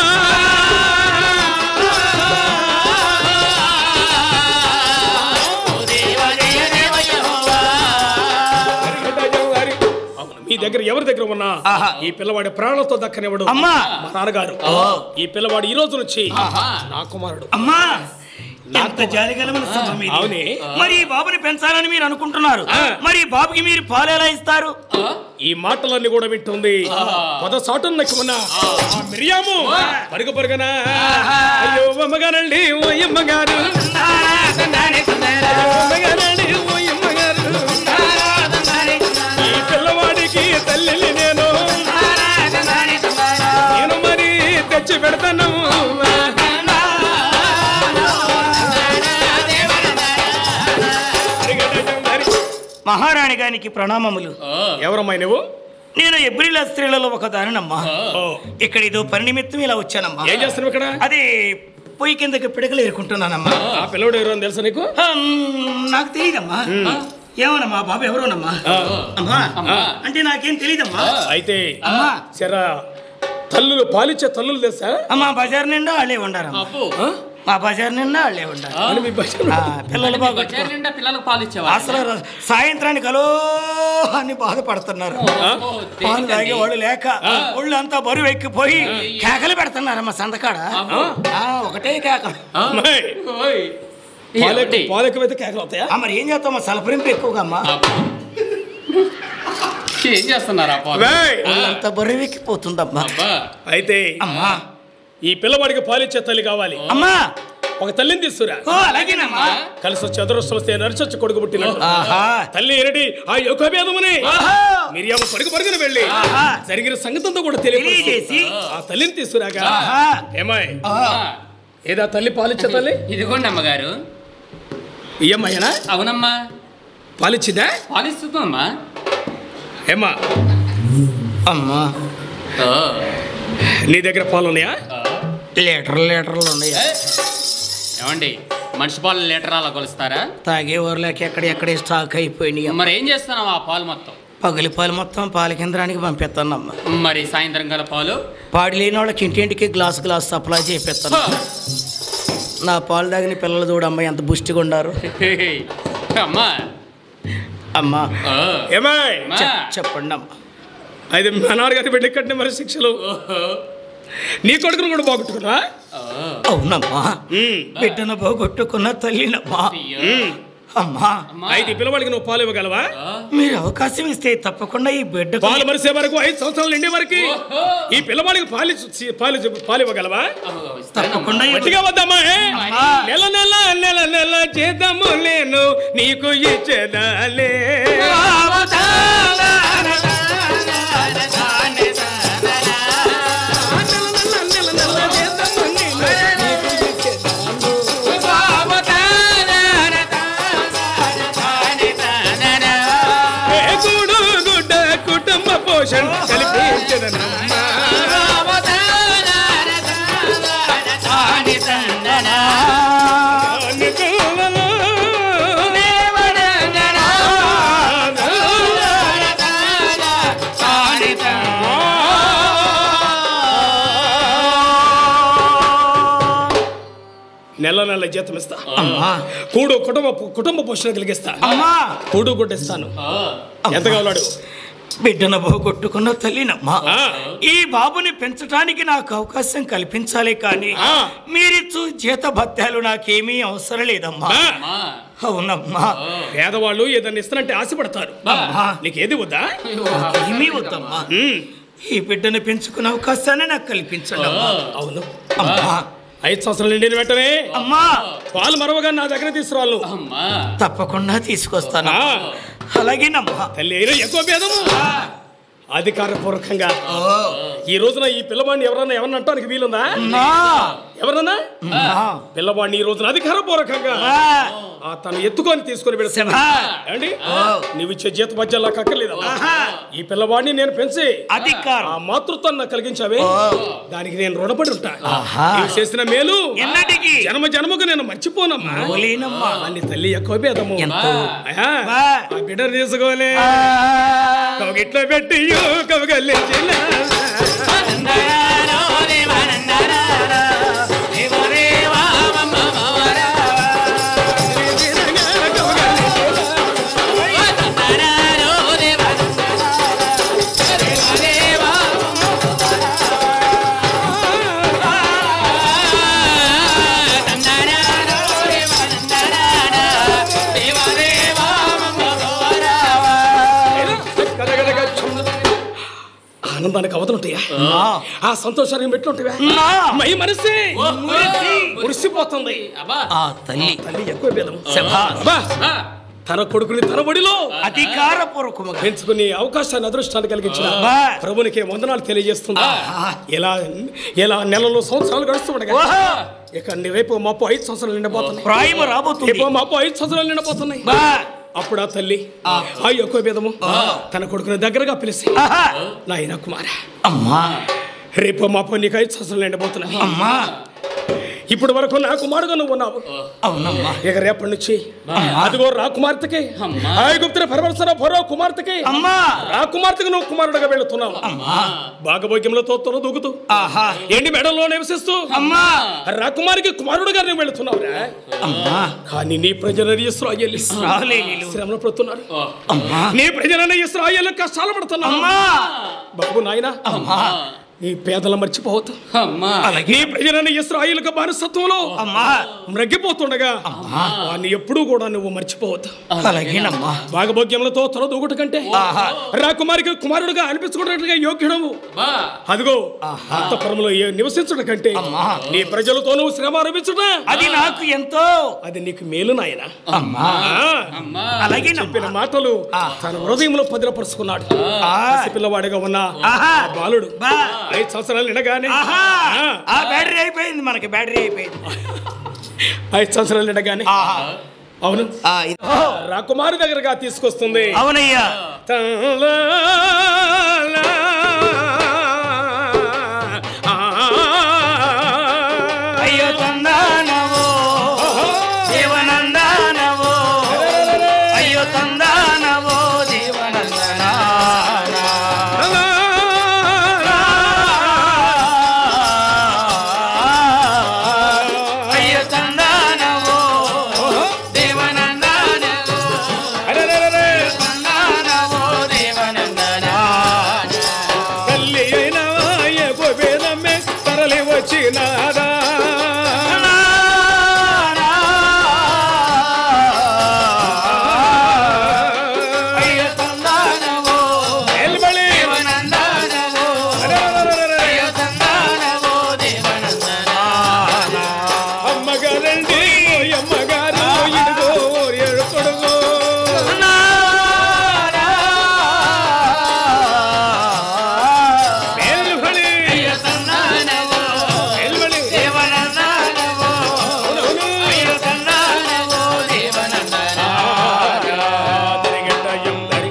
ఓ దేవా జయ దేవ యెహోవా. అవును, మీ దగ్గర ఎవరి దగ్గర ఉన్నా ఆహా. ఈ పిల్లవాడి ప్రాణాలతో దక్కనివ్వడు అమ్మా. మా నాన్నగారు ఈ పిల్లవాడు ఈ రోజు నుంచి నా కుమారుడు అమ్మా ఎంత జాలిగలమైన సభ మీది. అవునే. మరి ఈ బాబుని పెంచాలని మీరు అనుకుంటున్నారు ఆ. మరి ఈ బాబుకి మీరు పాలు ఎలా ఇస్తారు ఈ మాటలన్నీ కూడా వింటుంది పద సాటున్నకి ఉన్న ఆ మిరియాము పరుగు పరుగున అయ్యో అమ్మగారండి ఓ అమ్మగారు అమ్మగారండి ఓ అమ్మగారు ఈ పిల్లవాడికి తల్లిని నేను నేను మరి తెచ్చి పెడతాను మహారాణి గారికి ప్రణామములు ఎవరమ్మా నువ్వు నేను ఎబ్రిల స్త్రీలలో ఒక దానినమ్మా ఓ, ఇక్కడ ఇదో పని నిమిత్తం ఇలా వచ్చానమ్మా ఏం చేస్తున్నావు ఇక్కడ అది పొయ్యి కిందకి పిడకలు ఏరుకుంటున్నానమ్మా ఆ పిల్లవాడు ఎవరో తెలుసా నీకు హమ్, నాకు తెలియదమ్మా ఏమోనమ్మా బాబు ఎవరోనమ్మా అమ్మా అమ్మా. అంటే నాకేం తెలియదమ్మా అయితే అమ్మా సరే తల్లులు పాలిచ్చే తల్లులు తెలుసా అమ్మా బజార్ నిండా వాళ్ళే ఉండారమ్మా అప్పు ఆ? మా బజార్ నిండా వాళ్ళే ఉండారు అని మీ భజన ఆ, పిల్లలు బాగా బజార్ నిండా పిల్లలకు పాలు ఇచ్చేవా అసలు ర- సాయంత్రానికి అలో అని బాధపడుతున్నారు పాలు తాగే వాళ్ళు లేక ఒళ్ళు అంతా బరువు ఎక్కిపోయి కేకలు పెడుతున్నారమ్మా సందకాడ ఆ, ఒకటే కేకలు అమ్మాయి, పాలెక్కు పాలెక్కువైతే కేకలు అవుతాయా ఆ, మరి ఏం చేస్తామా సలపరింపు ఎక్కువగా అమ్మా ఏం చేస్తున్నారు ఆ పాలు వేయ్. ఒళ్ళంతా బరువు ఎక్కిపోతుందమ్మా అబ్బా అయితే అమ్మా ఈ పిల్లవాడికి పాలిచ్చే తల్లి కావాలి అమ్మా ఒక తల్లిని తీసుకురా ఓ అలాగేనమ్మా కలిసి వచ్చి అదృష్టం వస్తే నడిచొచ్చి కొడుకు పుట్టినట్టు ఆహా తల్లి ఎరడి ఆ యొక్క భేదముని ఆహా. మిరియాము పరుగు పరుగున వెళ్ళి ఆహా. జరిగిన సంగతంతో కూడా తెలియజేసి తెలియజేసి ఆ తల్లిని తీసుకురాగా ఆహా. ఏమాయ్ ఆ, ఏదా తల్లి పాలిచ్చే తల్లి ఇదిగోండి అమ్మగారు ఏమ్మయ్యనా అవునమ్మా పాలిచ్చిందా పాలిస్తుందమ్మా ఏమ్మా అమ్మా ఓ. నీ దగ్గర పాలు ఉన్నాయా ఓ. లీటర్లు లీటర్లు ఉన్నాయి ఏమండి మనిషి పాలు లీటర్ అలా కొలుస్తారా తాగే ఊర్లోకి ఎక్కడెక్కడే స్టాక్ అయిపోయినాయి మరి ఏం చేస్తున్నావు ఆ పాలు మొత్తం పగిలి పాలు మొత్తం పాల కేంద్రానికి పంపిస్తానమ్మా మరి సాయంత్రం గల పాలు పాడి లేని వాళ్ళకి ఇంటింటికి గ్లాస్ గ్లాస్ సప్లై చేపిస్తాను నా పాలు తాగిన పిల్లలు చూడమ్మా ఎంత బుష్టిగా ఉండారు అమ్మా అమ్మా ఓ. ఏమాయ్ అమ్మా. చెప్పండి అమ్మా అది మా నాన్నగారి బిడ్డ కట్టిన మరి శిక్షలు ఓహో. నీ కొడుకును కూడా బాగుట్టుకున్నా ఓ. అవునమ్మా బిడ్డను పోగొట్టుకున్న తల్లినమ్మా అయ్యో. అమ్మా అమ్మా. అయితే ఈ పిల్లవాడికి నువ్వు పాలు ఇవ్వగలవా ఓ. మీరు అవకాశం ఇస్తే తప్పకుండా ఈ బిడ్డకు పాలు మరిసే వరకు ఐదు సంవత్సరాలు నిండే వరకు ఓహో. ఈ పిల్లవాడికి పాలు పాలు పాలు ఇవ్వగలవా ఓ, ఇస్తానమ్మా. తప్పకుండా ఇవ్వ- గట్టిగా వద్దామా ఏ? అమ్మా. నెల నెల నెల నెల చేద్దాము నేను నీకు ఇచ్చేదాలే నెల నెల నెల చేద్దాము నేను నీకు ఇచ్చేదాలే. ఏ గూడు గుడ్డ కుటుంబ పోషణ కల్పించదనమ్మా నెల నెల జీతం ఇస్తా అమ్మా కూడు కుటుంబ కుటుంబ పోషణ కలిగిస్తా అమ్మా కూడు గుడ్డిస్తాను ఓ. ఎంత కావాలాడు బిడ్డను పోగొట్టుకున్న తల్లినమ్మా ఆ. ఈ బాబుని పెంచడానికి నాకు అవకాశం కల్పించాలి కానీ ఆ. మీరిచ్చు జీత భత్యాలు నాకేమీ అవసరం లేదమ్మా ఆ, అమ్మా. అవునమ్మా పేదవాళ్ళు ఏదన్నా ఇస్తానంటే ఆశపడతారు అమ్మా నీకు ఏది వద్దా ఏమీ వద్దమ్మా ఉమ్, ఈ బిడ్డను పెంచుకునే అవకాశాన్ని నాకు కల్పించండి అమ్మా అవును అమ్మా ఐదు సంవత్సరాలు నిండిన వెంటనే అమ్మా పాలు మరవగా నా దగ్గర తీసుకురాళ్ళు అమ్మా తప్పకుండా తీసుకొస్తాను ఆ, అలాగేనమ్మా తల్లి అయినా ఎక్కువ భేదము అధికారపూర్వకంగా ఈ రోజున ఈ పిల్లవాడిని ఎవరన్నా ఎవరన్నా అంటానికి వీలుందా నా ఎవరన్నా నా పిల్లవాడిని ఈ రోజున అధికారపూర్వకంగా ఆ, ఆ తను ఎత్తుకొని తీసుకొని వెళ్తున్నా శభా. ఏమండి నువ్వు ఇచ్చే జీత మధ్యలో అక్కర్లేదు ఈ పిల్లవాడిని నేను పెంచి అధికారం ఆ మాతృత్వాన్ని నాకు కలిగించావే దానికి నేను రుణపడి ఉంటా ఆహా. నీవు చేసిన మేలు ఎన్నటికి జన్మ జన్మకు నేను మర్చిపోనమ్మా ఓలేనమ్మా అని తల్లి ఎక్కువ భేదము ఎంతో. అయ్యా, బా. ఆ బిడ్డ తీసుకోలే ఆ, కవగిట్లో పెట్టి కవగల్లించిన ఆనందానికి అవతలుంటాయా నా, ఆ సంతోషానికి మెట్లుంటాయా నా, మై మనసి మురిసి. మురిసిపోతుంది అబ్బా ఆ తల్లి తల్లి ఎక్కువ భేదము శభా. అబ్బా, ఆ, తన కొడుకుని తన ఒడిలో అధికారపూర్వకముగా పెంచుకుని అవకాశాన్ని అదృష్టాన్ని కలిగించిన బా. ప్రభునికి వందనాలు తెలియజేస్తుందా ఇలా ఇలా నెలలో సంవత్సరాలు గడుస్తుండగా ఓహో ఇక నీ రేపు మాపు ఐదు సంవత్సరాలు నిండబోతున్నాయి ప్రాయం రాబోతుంది రేపు మాపు ఐదు సంవత్సరాలు నిండబోతున్నాయి బా. అప్పుడు ఆ తల్లి ఆ యొక్క భేదము తన కొడుకుని దగ్గరగా పిలిచి ఆహా. నాయన కుమార అమ్మా రేపు మాపు నీకు ఐదు సంవత్సరాలు నిండబోతున్నాయి అమ్మా ఇప్పుడు వరకు నా కుమారుగా నువ్వు ఉన్నావు అవునమ్మా ఇక రేపటి నుంచి అదిగో రా కుమార్తెకి అమ్మా. ఆ గుప్తుల పరమర్శన భరో కుమార్తెకి అమ్మా రా కుమార్తెకు నువ్వు కుమారుడుగా వెళుతున్నావు అమ్మా భాగభోగ్యంలతో తొర దూకుతూ ఆహా ఎండి మెడల్లో నివసిస్తూ అమ్మా రా కుమారికి కుమారుడుగా నువ్వు వెళుతున్నావు అమ్మా కానీ నీ ప్రజలని ఇస్రాయేల్ రాలేలీలు శ్రమలు పడుతున్నారు ఓ, అమ్మా నీ ప్రజలని ఇస్రాయేల్ కష్టాలు పడుతున్నారు అమ్మా బాబు నాయన అమ్మా నీ పేదల మర్చిపోవద్దు అమ్మా అలాగే నీ ప్రజలని ఇస్రాయేల్కి బానిసత్వంలో అమ్మా మ్రగ్గిపోతుండగా వాడిని ఎప్పుడూ కూడా నువ్వు మర్చిపోవద్దు అలాగేనమ్మా భాగభోగ్యములతో త్వర దూకుట కంటే ఆహా. రా కుమారికి కుమారుడుగా అనిపించుకున్నట్టుగా యోగ్యుడము బా అదిగో అంతఃపురంలో ఏ నివసించుట కంటే అమ్మా. నీ ప్రజలతో నువ్వు శ్రమ ఆరంభించుట అది నాకు ఎంతో అది నీకు మేలు నాయన అమ్మా అమ్మా అలాగేనమ్మా చెప్పిన మాటలు తన హృదయంలో భద్రపరుచుకున్నాడు ఆ. పిల్లవాడిగా ఉన్న ఆహా. ఆ బాలుడు బా. ఐదు సంవత్సరాలు నిండగానే ఆహా ఆ, ఆ బ్యాటరీ అయిపోయింది మనకి బ్యాటరీ అయిపోయింది ఐదు సంవత్సరాలు నిండగానే ఆహా అవును ఆ, ఇది- ఓ, రాకుమారి దగ్గరగా తీసుకొస్తుంది అవునయ్యా అయ్యో తందానవో దేవనందానవో అయ్యో తందానవో దేవనందనా అయ్యో తందానవో దేవనందానవో తందానవో దేవనందనా తల్లి అయిన వాయకు వేదమే తరలి వచ్చినాదా అయ్యో తందానవో ఎల్బడి. దేవనందనవో అయ్యో తందానవో దేవనందనా అమ్మగారండి అమ్మగారు ఇడుగో ఏడు కొడుగో ఎల్బడి. అయ్యో తందానవో ఎల్బడి. దేవనందనవో అవునవును. అయ్యో తందానవో దేవనందనా తిరిగెట్ట ఎందరి.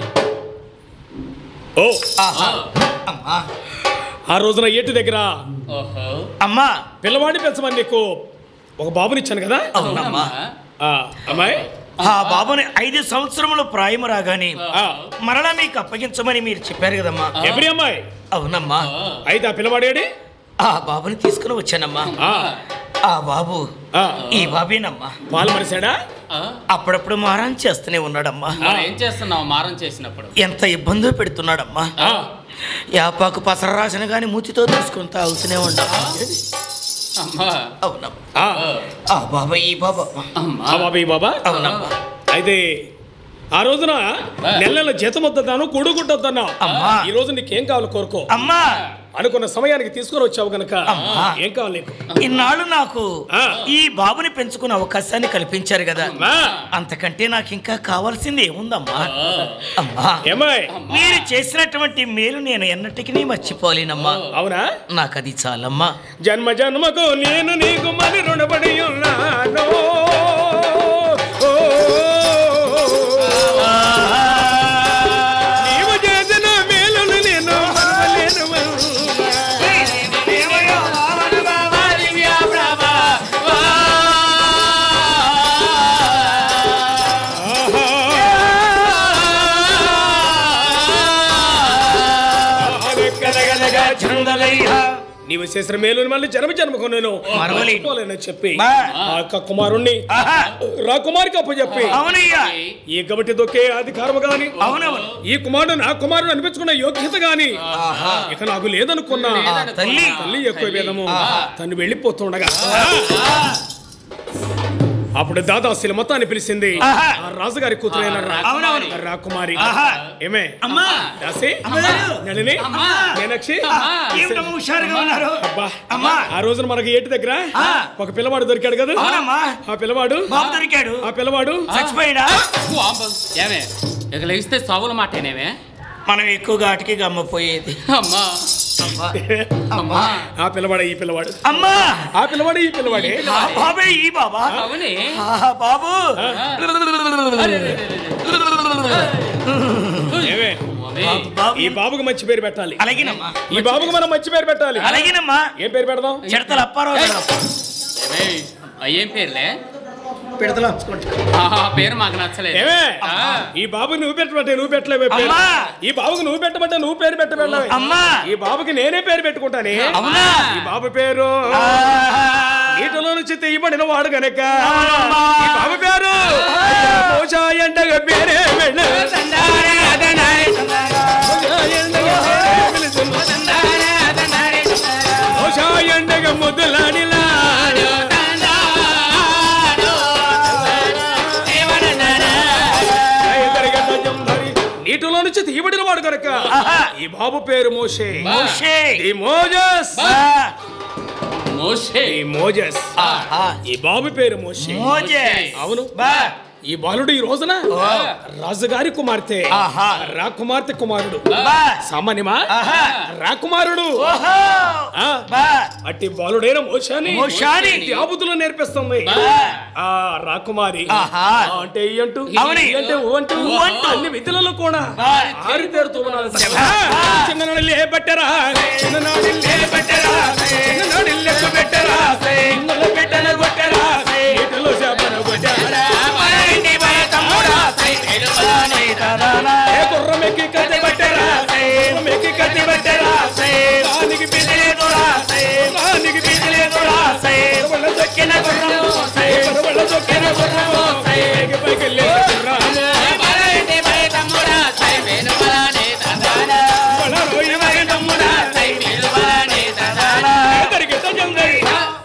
ఓ ఆహా అమ్మా ఆ రోజున ఏటి దగ్గర ఓహో అమ్మా పిల్లవాడిని పెంచమని నీకు ఒక బాబునిచ్చాను కదా అవునమ్మా ఆ, అమ్మాయి ఆ బాబుని ఐదు సంవత్సరముల ప్రాయం రాగానే ఆ, మరలా మీకు అప్పగించమని మీరు చెప్పారు కదమ్మా ఎవరి అమ్మాయి అవునమ్మా అయితే ఆ పిల్లవాడేడి ఆ బాబుని తీసుకుని వచ్చానమ్మా ఆ, ఆ బాబు ఆ, ఈ బాబేనమ్మా పాలు మరిసాడా ఆ, అప్పుడప్పుడు మారం చేస్తూనే ఉన్నాడమ్మా మరి ఏం చేస్తున్నావు మారం చేసినప్పుడు ఎంత ఇబ్బందో పెడుతున్నాడమ్మా ఆ, యాపాకు పసరాసిన గాని మూతితో తీసుకుని తాగుతూనే ఉండమ్మా అమ్మా అవునమ్మా ఆ, ఆ బాబా ఈ బాబా అమ్మా ఆ బాబా ఈ బాబా అవునమ్మా అయితే ఆ రోజున నెల నెల జీతం వద్దన్నాను కూడుగుడ్డొద్దన్నావు అమ్మా. ఈ రోజు నీకేం కావాలి కోరుకో అమ్మా అనుకున్న సమయానికి తీసుకొని వచ్చావు గనక అమ్మా. ఏం కావాలి నీకు ఇన్నాళ్ళు నాకు ఆ. ఈ బాబుని పెంచుకునే అవకాశాన్ని కల్పించారు కదా అమ్మా, అంతకంటే నాకు ఇంకా కావాల్సింది ఏముందమ్మా అమ్మా ఏమాయ్ మీరు చేసినటువంటి మేలు నేను ఎన్నటికీ మర్చిపోలేనమ్మా అవునా నాకు అది చాలమ్మా జన్మ జన్మకు నేను నీకు మరి రుణపడి ఉన్నాను ఓ, నీవు చేసిన మేలును నేను మరవలేను నీవు చేసిన మేలుని మళ్ళీ జన్మ జన్మకు నేను మరవలేను. మర్చిపోలేనని చెప్పి బా. ఆ యొక్క కుమారుణ్ణి ఆహా. రాకుమారికి అప్పచెప్పి అవునయ్యా ఈ గబటి దొక్కే అధికారము గాని అవునవును ఈ కుమారుడు నా కుమారుడు అనిపించుకున్న యోగ్యత గాని ఆహా. ఇక నాకు లేదనుకున్నా ఆ, తల్లి తల్లి ఎక్కువ వేదము తను వెళ్ళిపోతుండగా అప్పుడు దాదాశీల మొత్తాన్ని పిలిచింది ఆహా. ఆ రాజుగారి కూతురైన రా- అవునవును. రాకుమారి ఆహా. ఏమే అమ్మా దాసి అమ్మగారు. నళిని అమ్మా. మీనాక్షి ఏమిటమ్మా హుషారుగా ఉన్నారు అబ్బా అమ్మా ఆ రోజున మనకి ఏటి దగ్గర ఆ. ఒక పిల్లవాడు దొరికాడు కదా అవునమ్మా ఆ పిల్లవాడు బాబు దొరికాడు ఆ పిల్లవాడు చచ్చిపోయాడా ఏమే ఇక లేస్తే సావుల మాటేనేమే మనం ఎక్కువగా అటుకి గమ్మపోయేది అమ్మా అమ్మా అమ్మా ఆ పిల్లవాడు ఈ పిల్లవాడు అమ్మా ఆ పిల్లవాడు ఈ పిల్లవాడే ఆ బాబే ఈ బాబా అవునే ఆహా, బాబు ఏమే అమ్మే. బాబు ఈ బాబుకు మంచి పేరు పెట్టాలి అలాగేనమ్మా ఈ బాబుకు మనం మంచి పేరు పెట్టాలి అలాగేనమ్మా ఏం పేరు పెడదాం చిడతలు అప్పారావు గారు. ఏమే, అయ్యేం పేర్లే పిడతలు అంచుకుంటా ఆహా, పేరు మాకు నచ్చలేదు ఏమే ఆ. ఈ బాబుకి నువ్వు పెట్టమంటే నువ్వు పెట్టలేవే పేరు అమ్మా. ఈ బాబుకి నువ్వు పెట్టమంటే నువ్వు పేరు పెట్టబెళ్ళవే అమ్మా ఈ బాబుకి నేనే పేరు పెట్టుకుంటానే అవునా ఈ బాబు పేరు ఆహా. నీటిలో నుంచి తీయబడిన వాడు గనక అవునమ్మా. ఈ బాబు పేరు మోసా ఎండగా పేరే వెళ్ళ తందారే, అదనారే, తందారా. మోసా ఎండగా పేరే పిలుచును. తందారే, అదనారే, తందారా. మోసా ఎండగా ముద్దులాడిలా ఎదరగడ్డ జంభరి. నీటిలో నుంచి తీయబడిన వాడు గనక ఆహా. ఈ బాబు పేరు మోషే మోషే. ఈ మోజస్ ఆ, మోషే ఈ మోజస్ ఆహా. ఈ బాబు పేరు మోషే మోజే. అవును బా. ఈ బాలుడు ఈ రోజున ఓ. రాజుగారి కుమార్తె ఆహా. రాకుమార్తె కుమారుడు బా. సామాన్యమా ఆహా. రాకుమారుడు ఓహో. ఆ, బా. అట్టి బాలుడైన మోషాని మోషాని. ఆబుతులు నేర్పిస్తుంది ఆ రాకుమారి ఆహా. ఆ అంటే ఈ అంటూ అవుని. ఈ అంటే ఊ అంటూ ఊ అంటూ. అన్ని విధులలో కూడా ఆ. ఆరితేరుతూ ఉన్నారు. చిన్ననాడు లేబట్టరా చిన్ననాడు లేబట్టరా చిన్ననాడు లెక్క పెట్టరా ఇందులో పెట్టన కొట్టరా నీటిలో చేపన కొట్టరా పరండి భయ తమ్ముడా. సైతేలుపలానే తదానా. ఏ గుర్రం ఎక్కి కత్తి పట్టరా గుర్రం ఎక్కి కత్తి పట్టరా దానికి పిల్లలేదురా దానికి పిల్లలేదురా పరవళ్ళ దొక్కిన గుర్రము పరవళ్ళ దొక్కిన గుర్రము పైకి పైకి లేచే గుర్రము పరండి భయ తమ్ముడా. సైతేలుపలానే తదానా. వల రోయి మరి తమ్ముడా సైతేలుపలానే తదానా. ఎదరికి తజందరి.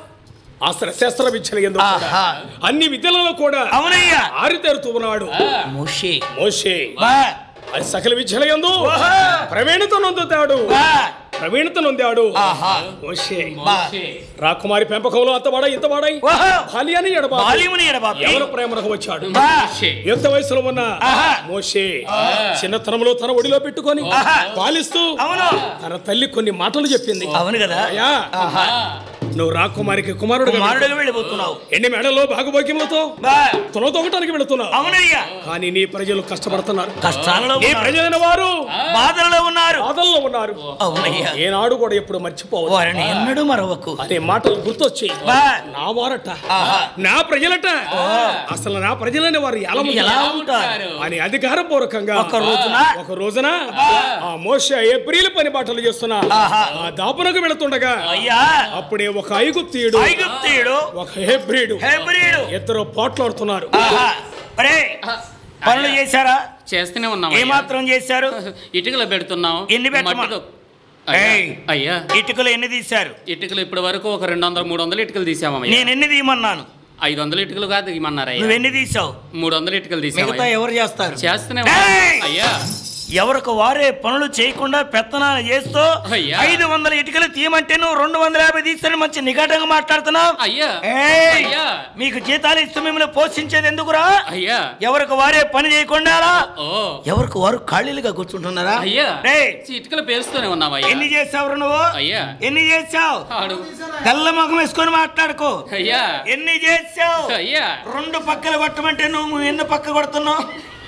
అస్త్ర శస్త్ర విద్యలు ఎందుకు కూడా? ఆహా. అన్ని విద్యలలో కూడా అవునయ్యా ఆరితేరుతూ ఉన్నాడు మోషే మోషే బా. అది సకల విద్యల ఎందు ఓహో. ప్రవీణత నొందుతాడు బా. ప్రవీణత నొందాడు ఆహా. మోషే బా. రాకుమారి పెంపకంలో అంతవాడా ఇంతవాడై ఓహో. బాల్యాన్ని ఎడబా బాల్యముని ఎడబాపి. ఎవరు ప్రేమకు వచ్చాడు బా. మోషే యుక్త వయసులో ఉన్న ఆహా. మోషే చిన్నతనంలో తన ఒడిలో పెట్టుకొని ఆహా. పాలిస్తూ అవును తన తల్లి కొన్ని మాటలు చెప్పింది అవును కదా అయ్యా ఆహా. నువ్వు రాకుమారికి కుమారుడు కుమారుడుగా వెళ్ళిపోతున్నావు ఎన్ని మెడలో భాగభోగ్యములతో బా. తొలతొగటానికి వెళుతున్నావు అవునయ్యా కానీ నీ ప్రజలు కష్టపడుతున్నారు కష్టాలలో నీ ఉన్నారు. ప్రజలైన వారు బాధలలో ఉన్నారు బాధల్లో ఉన్నారు అవునయ్యా ఏనాడు కూడా ఎప్పుడు మర్చిపోవాలి వారిని ఎన్నడూ మరవకు అనే మాటలు గుర్తొచ్చి బా. నా వారట ఆహా. నా ప్రజలట అసలు నా ప్రజలైన వారు ఎలా ఎలా ఉంటారు? ఉంటారు అని అధికార పూర్వకంగా ఒక రోజున ఒక రోజున ఆ మోస ఏప్రిల్ పని బాటలు చేస్తున్నా ఆహా. ఆ దాపునకు వెళుతుండగా అయ్యా అప్పుడే ఒక ఐగుప్తీయుడు ఐగుప్తీయుడు ఒక హెబ్రిడు హెబ్రీయుడు ఇద్దరు పోట్లాడుతున్నారు ఆహా. ఒరే పనులు చేశారా చేస్తూనే ఉన్నాం ఏమాత్రం చేశారు ఇటుకలు పెడుతున్నాం ఎన్ని పెట్టమా? మట్టితో- అయ్యా, ఏయ్. అయ్యా ఇటుకలు ఎన్ని తీశారు ఇటుకలు ఇప్పటి వరకు ఒక రెండు వందలు మూడు వందలు ఇటుకలు తీసామయ్యా నేను ఎన్ని తీయమన్నాను ఐదు వందలు ఇటుకలు కాదు తీయమన్నారయ్యా నువ్వు ఎన్ని తీసావు మూడు వందలు ఇటుకలు మిగతా తీసామయ్యా ఎవరు చేస్తారు చేస్తూనే ఏయ్! ఉన్నాం అయ్యా ఎవరికి వారే పనులు చేయకుండా పెత్తనాలు చేస్తూ అయ్యా. ఐదు వందల ఇటుకలు తీయమంటే నువ్వు రెండు వందల యాభై తీస్తాను మంచి నికటంగా మాట్లాడుతున్నావు అయ్యా ఏయ్! అయ్యా మీకు జీతాలు ఇస్తూ మిమ్మల్ని పోషించేది ఎందుకురా అయ్యా ఎవరికి వారే పని చేయకుండా ఓ ఎవరికి వారు ఖాళీలుగా కూర్చుంటున్నారా అయ్యా ఏయ్! చిటికలు పేరుస్తూనే ఉన్నావయ్యా ఎన్ని చేసావు నువ్వు అయ్యా ఎన్ని చేసావు ఆడు తెల్ల ముఖం వేసుకొని మాట్లాడుకో అయ్యా ఎన్ని చేసావు అయ్యా రెండు పక్కలు కొట్టమంటే నువ్వు ఎన్ని పక్క కొడుతున్నావు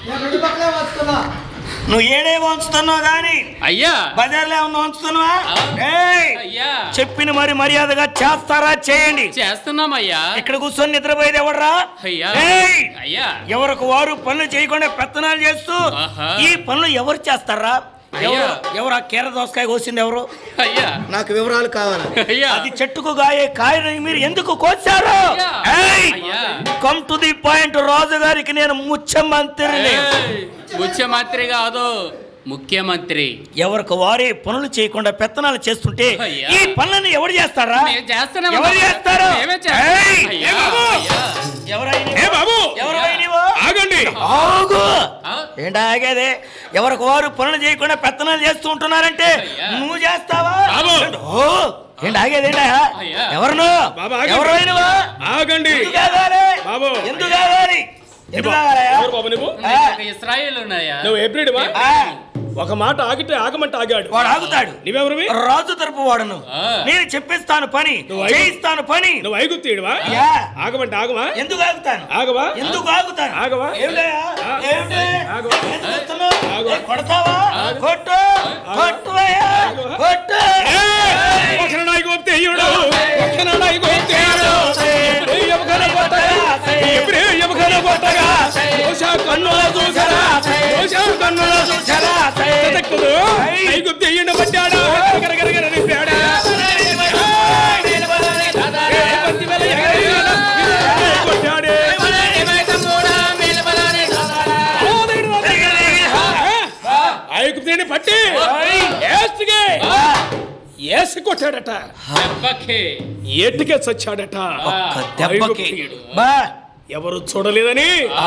నువ్వు ఏడే వంచుతున్నావు గాని అయ్యా బజార్లో ఏమన్నా వంచుతున్నావా ఆ. ఏయ్! అయ్యా చెప్పిన మరి మర్యాదగా చేస్తారా చేయండి చేస్తున్నామయ్యా ఇక్కడ కూర్చొని నిద్రపోయేది ఎవడరా అయ్యా ఏయ్! అయ్యా ఎవరికి వారు పనులు చేయకుండా పెత్తనాలు చేస్తూ ఆహా. ఈ పనులు ఎవరు చేస్తారా అయ్యా. ఎవరు ఎవరు ఆ కీర దోసకాయ కోసింది ఎవరు అయ్యా నాకు వివరాలు కావాలి అయ్యా అది చెట్టుకు గాయే కాయని మీరు ఎందుకు కోసారు అయ్యా. అయ్యా. Come to the point Raju గారికి నేను ముఖ్యమంత్రిని ఏయ్, ముఖ్యమంత్రి కాదు ముఖ్యమంత్రి ఎవరికి వారే పనులు చేయకుండా పెత్తనాలు చేస్తుంటే అయ్యా. ఈ పనులను ఎవరు చేస్తారా మేము చేస్తున్నాం ఎవరు చేస్తారు మేమే చేస్తాం. ఏయ్! అయ్యా, ఏ బాబు? అయ్యా. ఎవరైనా ఏ బాబు ఎవరైనా నీవు? ఆగండి ఆగు ఆ? ఏంటి ఆగేదే ఎవరికి వారు పనులు చేయకుండా పెత్తనాలు చేస్తూ ఉంటున్నారంటే అయ్యా. నువ్వు చేస్తావా బాబు. ఓ ఏంటి ఆగేదేంటా అయ్యా. ఎవరు నువ్వు? బాబు, ఆగండి. ఎవరైనవా ఆగండి ఎందుకు ఆగాలి బాబు. ఎందుకు ఆగాలి ఎందుకు ఆగాలయ్యా? ఎవరు బాబు నువ్వు ఆ. ఇస్రాయేల్ ఉన్నాయా నువ్వు ఎబ్రిడ్వా ఆ, ఒక మాట ఆగితే ఆగమంటే ఆగాడు వాడు ఆగుతాడు నువ్వెవరివి రాజు తరపు వాడును ఆ. నేను చెప్పిస్తాను పని నువ్వు ఐగు- చేయిస్తాను పని నువ్వు ఐగుప్తీయుడివా యా. ఆగమంటే ఆగమా ఎందుకు ఆగుతాను ఆగవా ఎందుకు ఆగుతాను ఆగవా? ఏమిటయ్యా? ఆ. ఏమిటి? ఆగవా? ఎందుకు వస్తున్నావు? ఆగు. ఏ, కొడతావా కొట్టు కొట్టువయ్యా ఆగవా? కొట్టు ఒకనాడు ఐగుప్తీయుడు ఒకనాడు ఐగుప్తీయుడు ఎబ్రియ కొట్టగా ఎబ్రియ కొట్టగా మోసా కన్నుల చూసరా మోసా కన్నుల చూసరా తదక్కుదు ఐగుప్తీయుడు పట్టాడు గరగరగర నింపాడా పత్తి వెల ఎగరేయాడు. కొట్టాడే. ఐగుప్తీయుడిని పట్టి ఏసుకి ఏసు కొట్టాడట దెబ్బకి ఏటికే చచ్చాడట ఒక్క దెబ్బకి ఐగుప్తీయుడు. బా ఎవరు చూడలేదని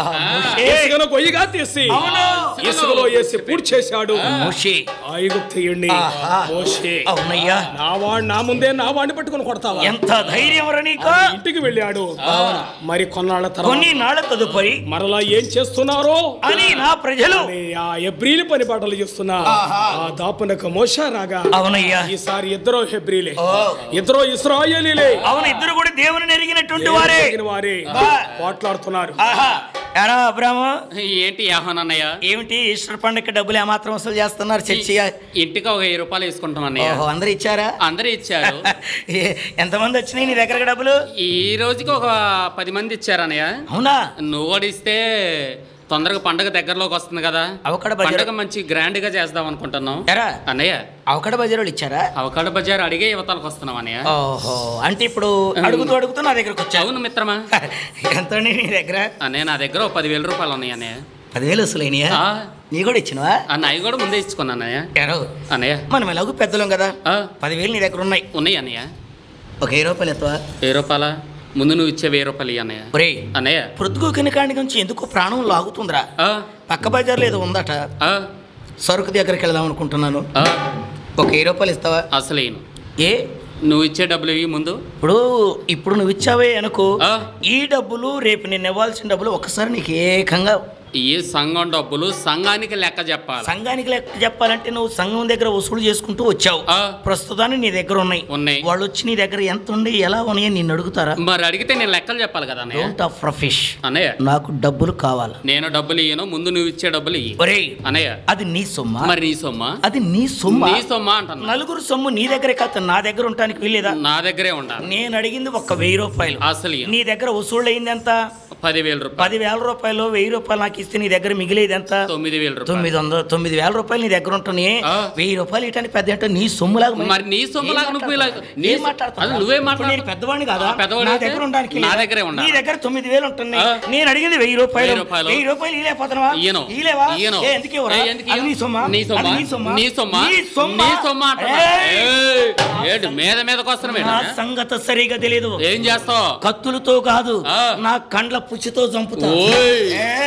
ఇసుకను గొయ్యిగా తీసి ఇసుకలో వేసి పూర్తి చేశాడు ముషి ఐగుప్తీయుణ్ణి ఆహా. మోషే అవునయ్యా నా వాడు నా ముందే నా వాడిని పట్టుకొని కొడతావా ఎంత ధైర్యం రా నీకు ఇంటికి వెళ్ళాడు మరి కొన్నాళ్ళ కొన్ని తర్వాత నాళ్ళ తదుపరి మరలా ఏం చేస్తున్నారో అని నా ప్రజలు అని ఆ ఎబ్రిలు పని పాటలు చేస్తున్నా ఆ దాపునకు మోష రాగా అవునయ్యా ఈసారి ఇద్దరు హెబ్రిలే ఓ. ఇద్దరు ఇస్రాయేలీలే అవును ఇద్దరు కూడా దేవుని నెరిగినటువంటి వారే ఎరిగిన వారే బా. పోట్లాడుతున్నారు ఆహా ఎరా అబ్రాహ్మ ఏంటి యాహన్ అన్నయ్య ఏమిటి ఈస్టర్ పండుగ డబ్బులు ఏమాత్రం వసూలు చేస్తున్నారు చర్చి ఇంటికి ఒక వెయ్యి రూపాయలు వేసుకుంటాం అన్నయ్య ఓహో అందరు ఇచ్చారా అందరూ ఇచ్చారు ఏ- ఎంతమంది వచ్చినాయి నీ దగ్గర డబ్బులు ఈ రోజుకి ఒక పది మంది ఇచ్చారు అన్నయ్య అవునా నువ్వు కూడా ఇస్తే తొందరగా పండగ దగ్గరలోకి వస్తుంది కదా అవకాడ బజార్ పండగ మంచి గ్రాండ్ గా చేద్దాం అనుకుంటున్నాం ఎరా అన్నయ్య అవకాడ బజార్ వాళ్ళు ఇచ్చారా అవకాడ బజార్ అడిగే యువతలకు వస్తున్నాం అన్నయ్య ఓహో అంటే ఇప్పుడు అడుగుతూ అడుగుతూ నా దగ్గరకు వచ్చావు అవును మిత్రమా ఎంత నీ దగ్గర అన్నయ్య నా దగ్గర ఒక పదివేల రూపాయలు ఉన్నాయి అన్నయ్య పదివేలు వసూలైనయా ఆ, నీ కూడా ఇచ్చినవా అన్నయ్య కూడా ముందే ఇచ్చుకున్నా అన్నయ్య ఎరో అన్నయ్య మనం ఎలాగో పెద్దలం కదా ఆ, పదివేలు నీ దగ్గర ఉన్నాయి ఉన్నాయి అన్నయ్య ఒక వెయ్యి రూపాయలు ఎత్తవా వెయ్యి రూపాయల ముందు నువ్వు ఇచ్చే వెయ్యి రూపాయలు ఇయ్యి అన్నయ్య ఒరే అన్నయ్య పొద్దుగో కినకాడి నుంచి ఎందుకో ప్రాణం లాగుతుందిరా ఆ, పక్క బజార్లో ఏదో ఉందట ఆ, సరుకు దగ్గరికి వెళ్దాం అనుకుంటున్నాను ఆ, ఒక వెయ్యి రూపాయలు ఇస్తావా అసలేను ఏ నువ్వు ఇచ్చే డబ్బులు ఇవి ముందు ఇప్పుడు ఇప్పుడు నువ్వు ఇచ్చావే అనుకో ఆ. ఈ డబ్బులు రేపు నేను ఇవ్వాల్సిన డబ్బులు ఒకసారి నీకు ఏకంగా ఈ సంఘం డబ్బులు సంఘానికి లెక్క చెప్పాలి సంఘానికి లెక్క చెప్పాలంటే నువ్వు సంఘం దగ్గర వసూలు చేసుకుంటూ వచ్చావు ఆ. ప్రస్తుతానికి నీ దగ్గర ఉన్నాయి ఉన్నాయి. వాళ్ళు వచ్చి నీ దగ్గర ఎంత ఉండి ఎలా ఉన్నాయని నిన్ను అడుగుతారా మరి అడిగితే నేను లెక్కలు చెప్పాలి కదా అన్నయ్య డోంట్ ఆఫ్ రఫిష్ అన్నయ్య నాకు డబ్బులు కావాలి నేను డబ్బులు ఇయ్యను ముందు నువ్వు ఇచ్చే డబ్బులు ఇయ్యి ఒరేయ్ అన్నయ్య అది నీ సొమ్మ మరి నీ సొమ్మ అది నీ సొమ్మ నీ సొమ్మ అంటున్నా నలుగురు సొమ్ము నీ దగ్గరే కాదు నా దగ్గర ఉండటానికి వీల్లేదా నా దగ్గరే ఉండాలి నేను అడిగింది ఒక్క వెయ్యి రూపాయలు అసలు ఇయ్యను. నీ దగ్గర వసూళ్ళు అయింది ఎంత పదివేల రూపాయలు పదివేల రూపాయలు వెయ్యి రూపాయలు నాకు ఇస్తే నీ దగ్గర మిగిలేది ఎంత తొమ్మిది వేల రూపాయలు తొమ్మిది వందలు తొమ్మిది వేల రూపాయలు నీ దగ్గర ఉంటున్నాయి ఆ. వెయ్యి రూపాయలు ఇటానికి పెద్ద ఏంటో నీ సొమ్ములాగా మరి నీ సొమ్ములాగా నువ్వు ఇలా నీ ఏం సొ- మాట్లాడుతున్నావు? అది నువ్వే ఇప్పుడు మాట్లాడు నేను పెద్దవాడిని కాదా ఆ, పెద్దవాడు నా అయితే దగ్గర ఉండడానికి నా లేదా? దగ్గరే ఉండాలి. నీ దగ్గర తొమ్మిది వేలు ఉంటున్నాయి ఆ. నేను అడిగింది వెయ్యి రూపాయలు వెయ్యి రూపాయలు. వెయ్యి రూపాయలు ఇలేకపోతున్నావా ఇయ్యను. ఇలేవా ఇయ్యను. ఏ, ఎందుకు ఇవ్వరా? ఏ, ఎందుకు అది ఇయ్యను? నీ సొమ్మ నీ సొమ్మ అది నీ సొమ్మ నీ సొమ్మ నీ సొమ్మ నీ సొమ్మ అంటున్నా. ఏయ్! ఏయ్! ఏంటి మీద మీదకి వస్తున్నావు నా ఏంటి? సంగతి సరిగా తెలియదు ఏం చేస్తావు కత్తులతో కాదు ఆ. నా కండ్ల పుచ్చితో చంపుతా ఓయ్ ఏయ్!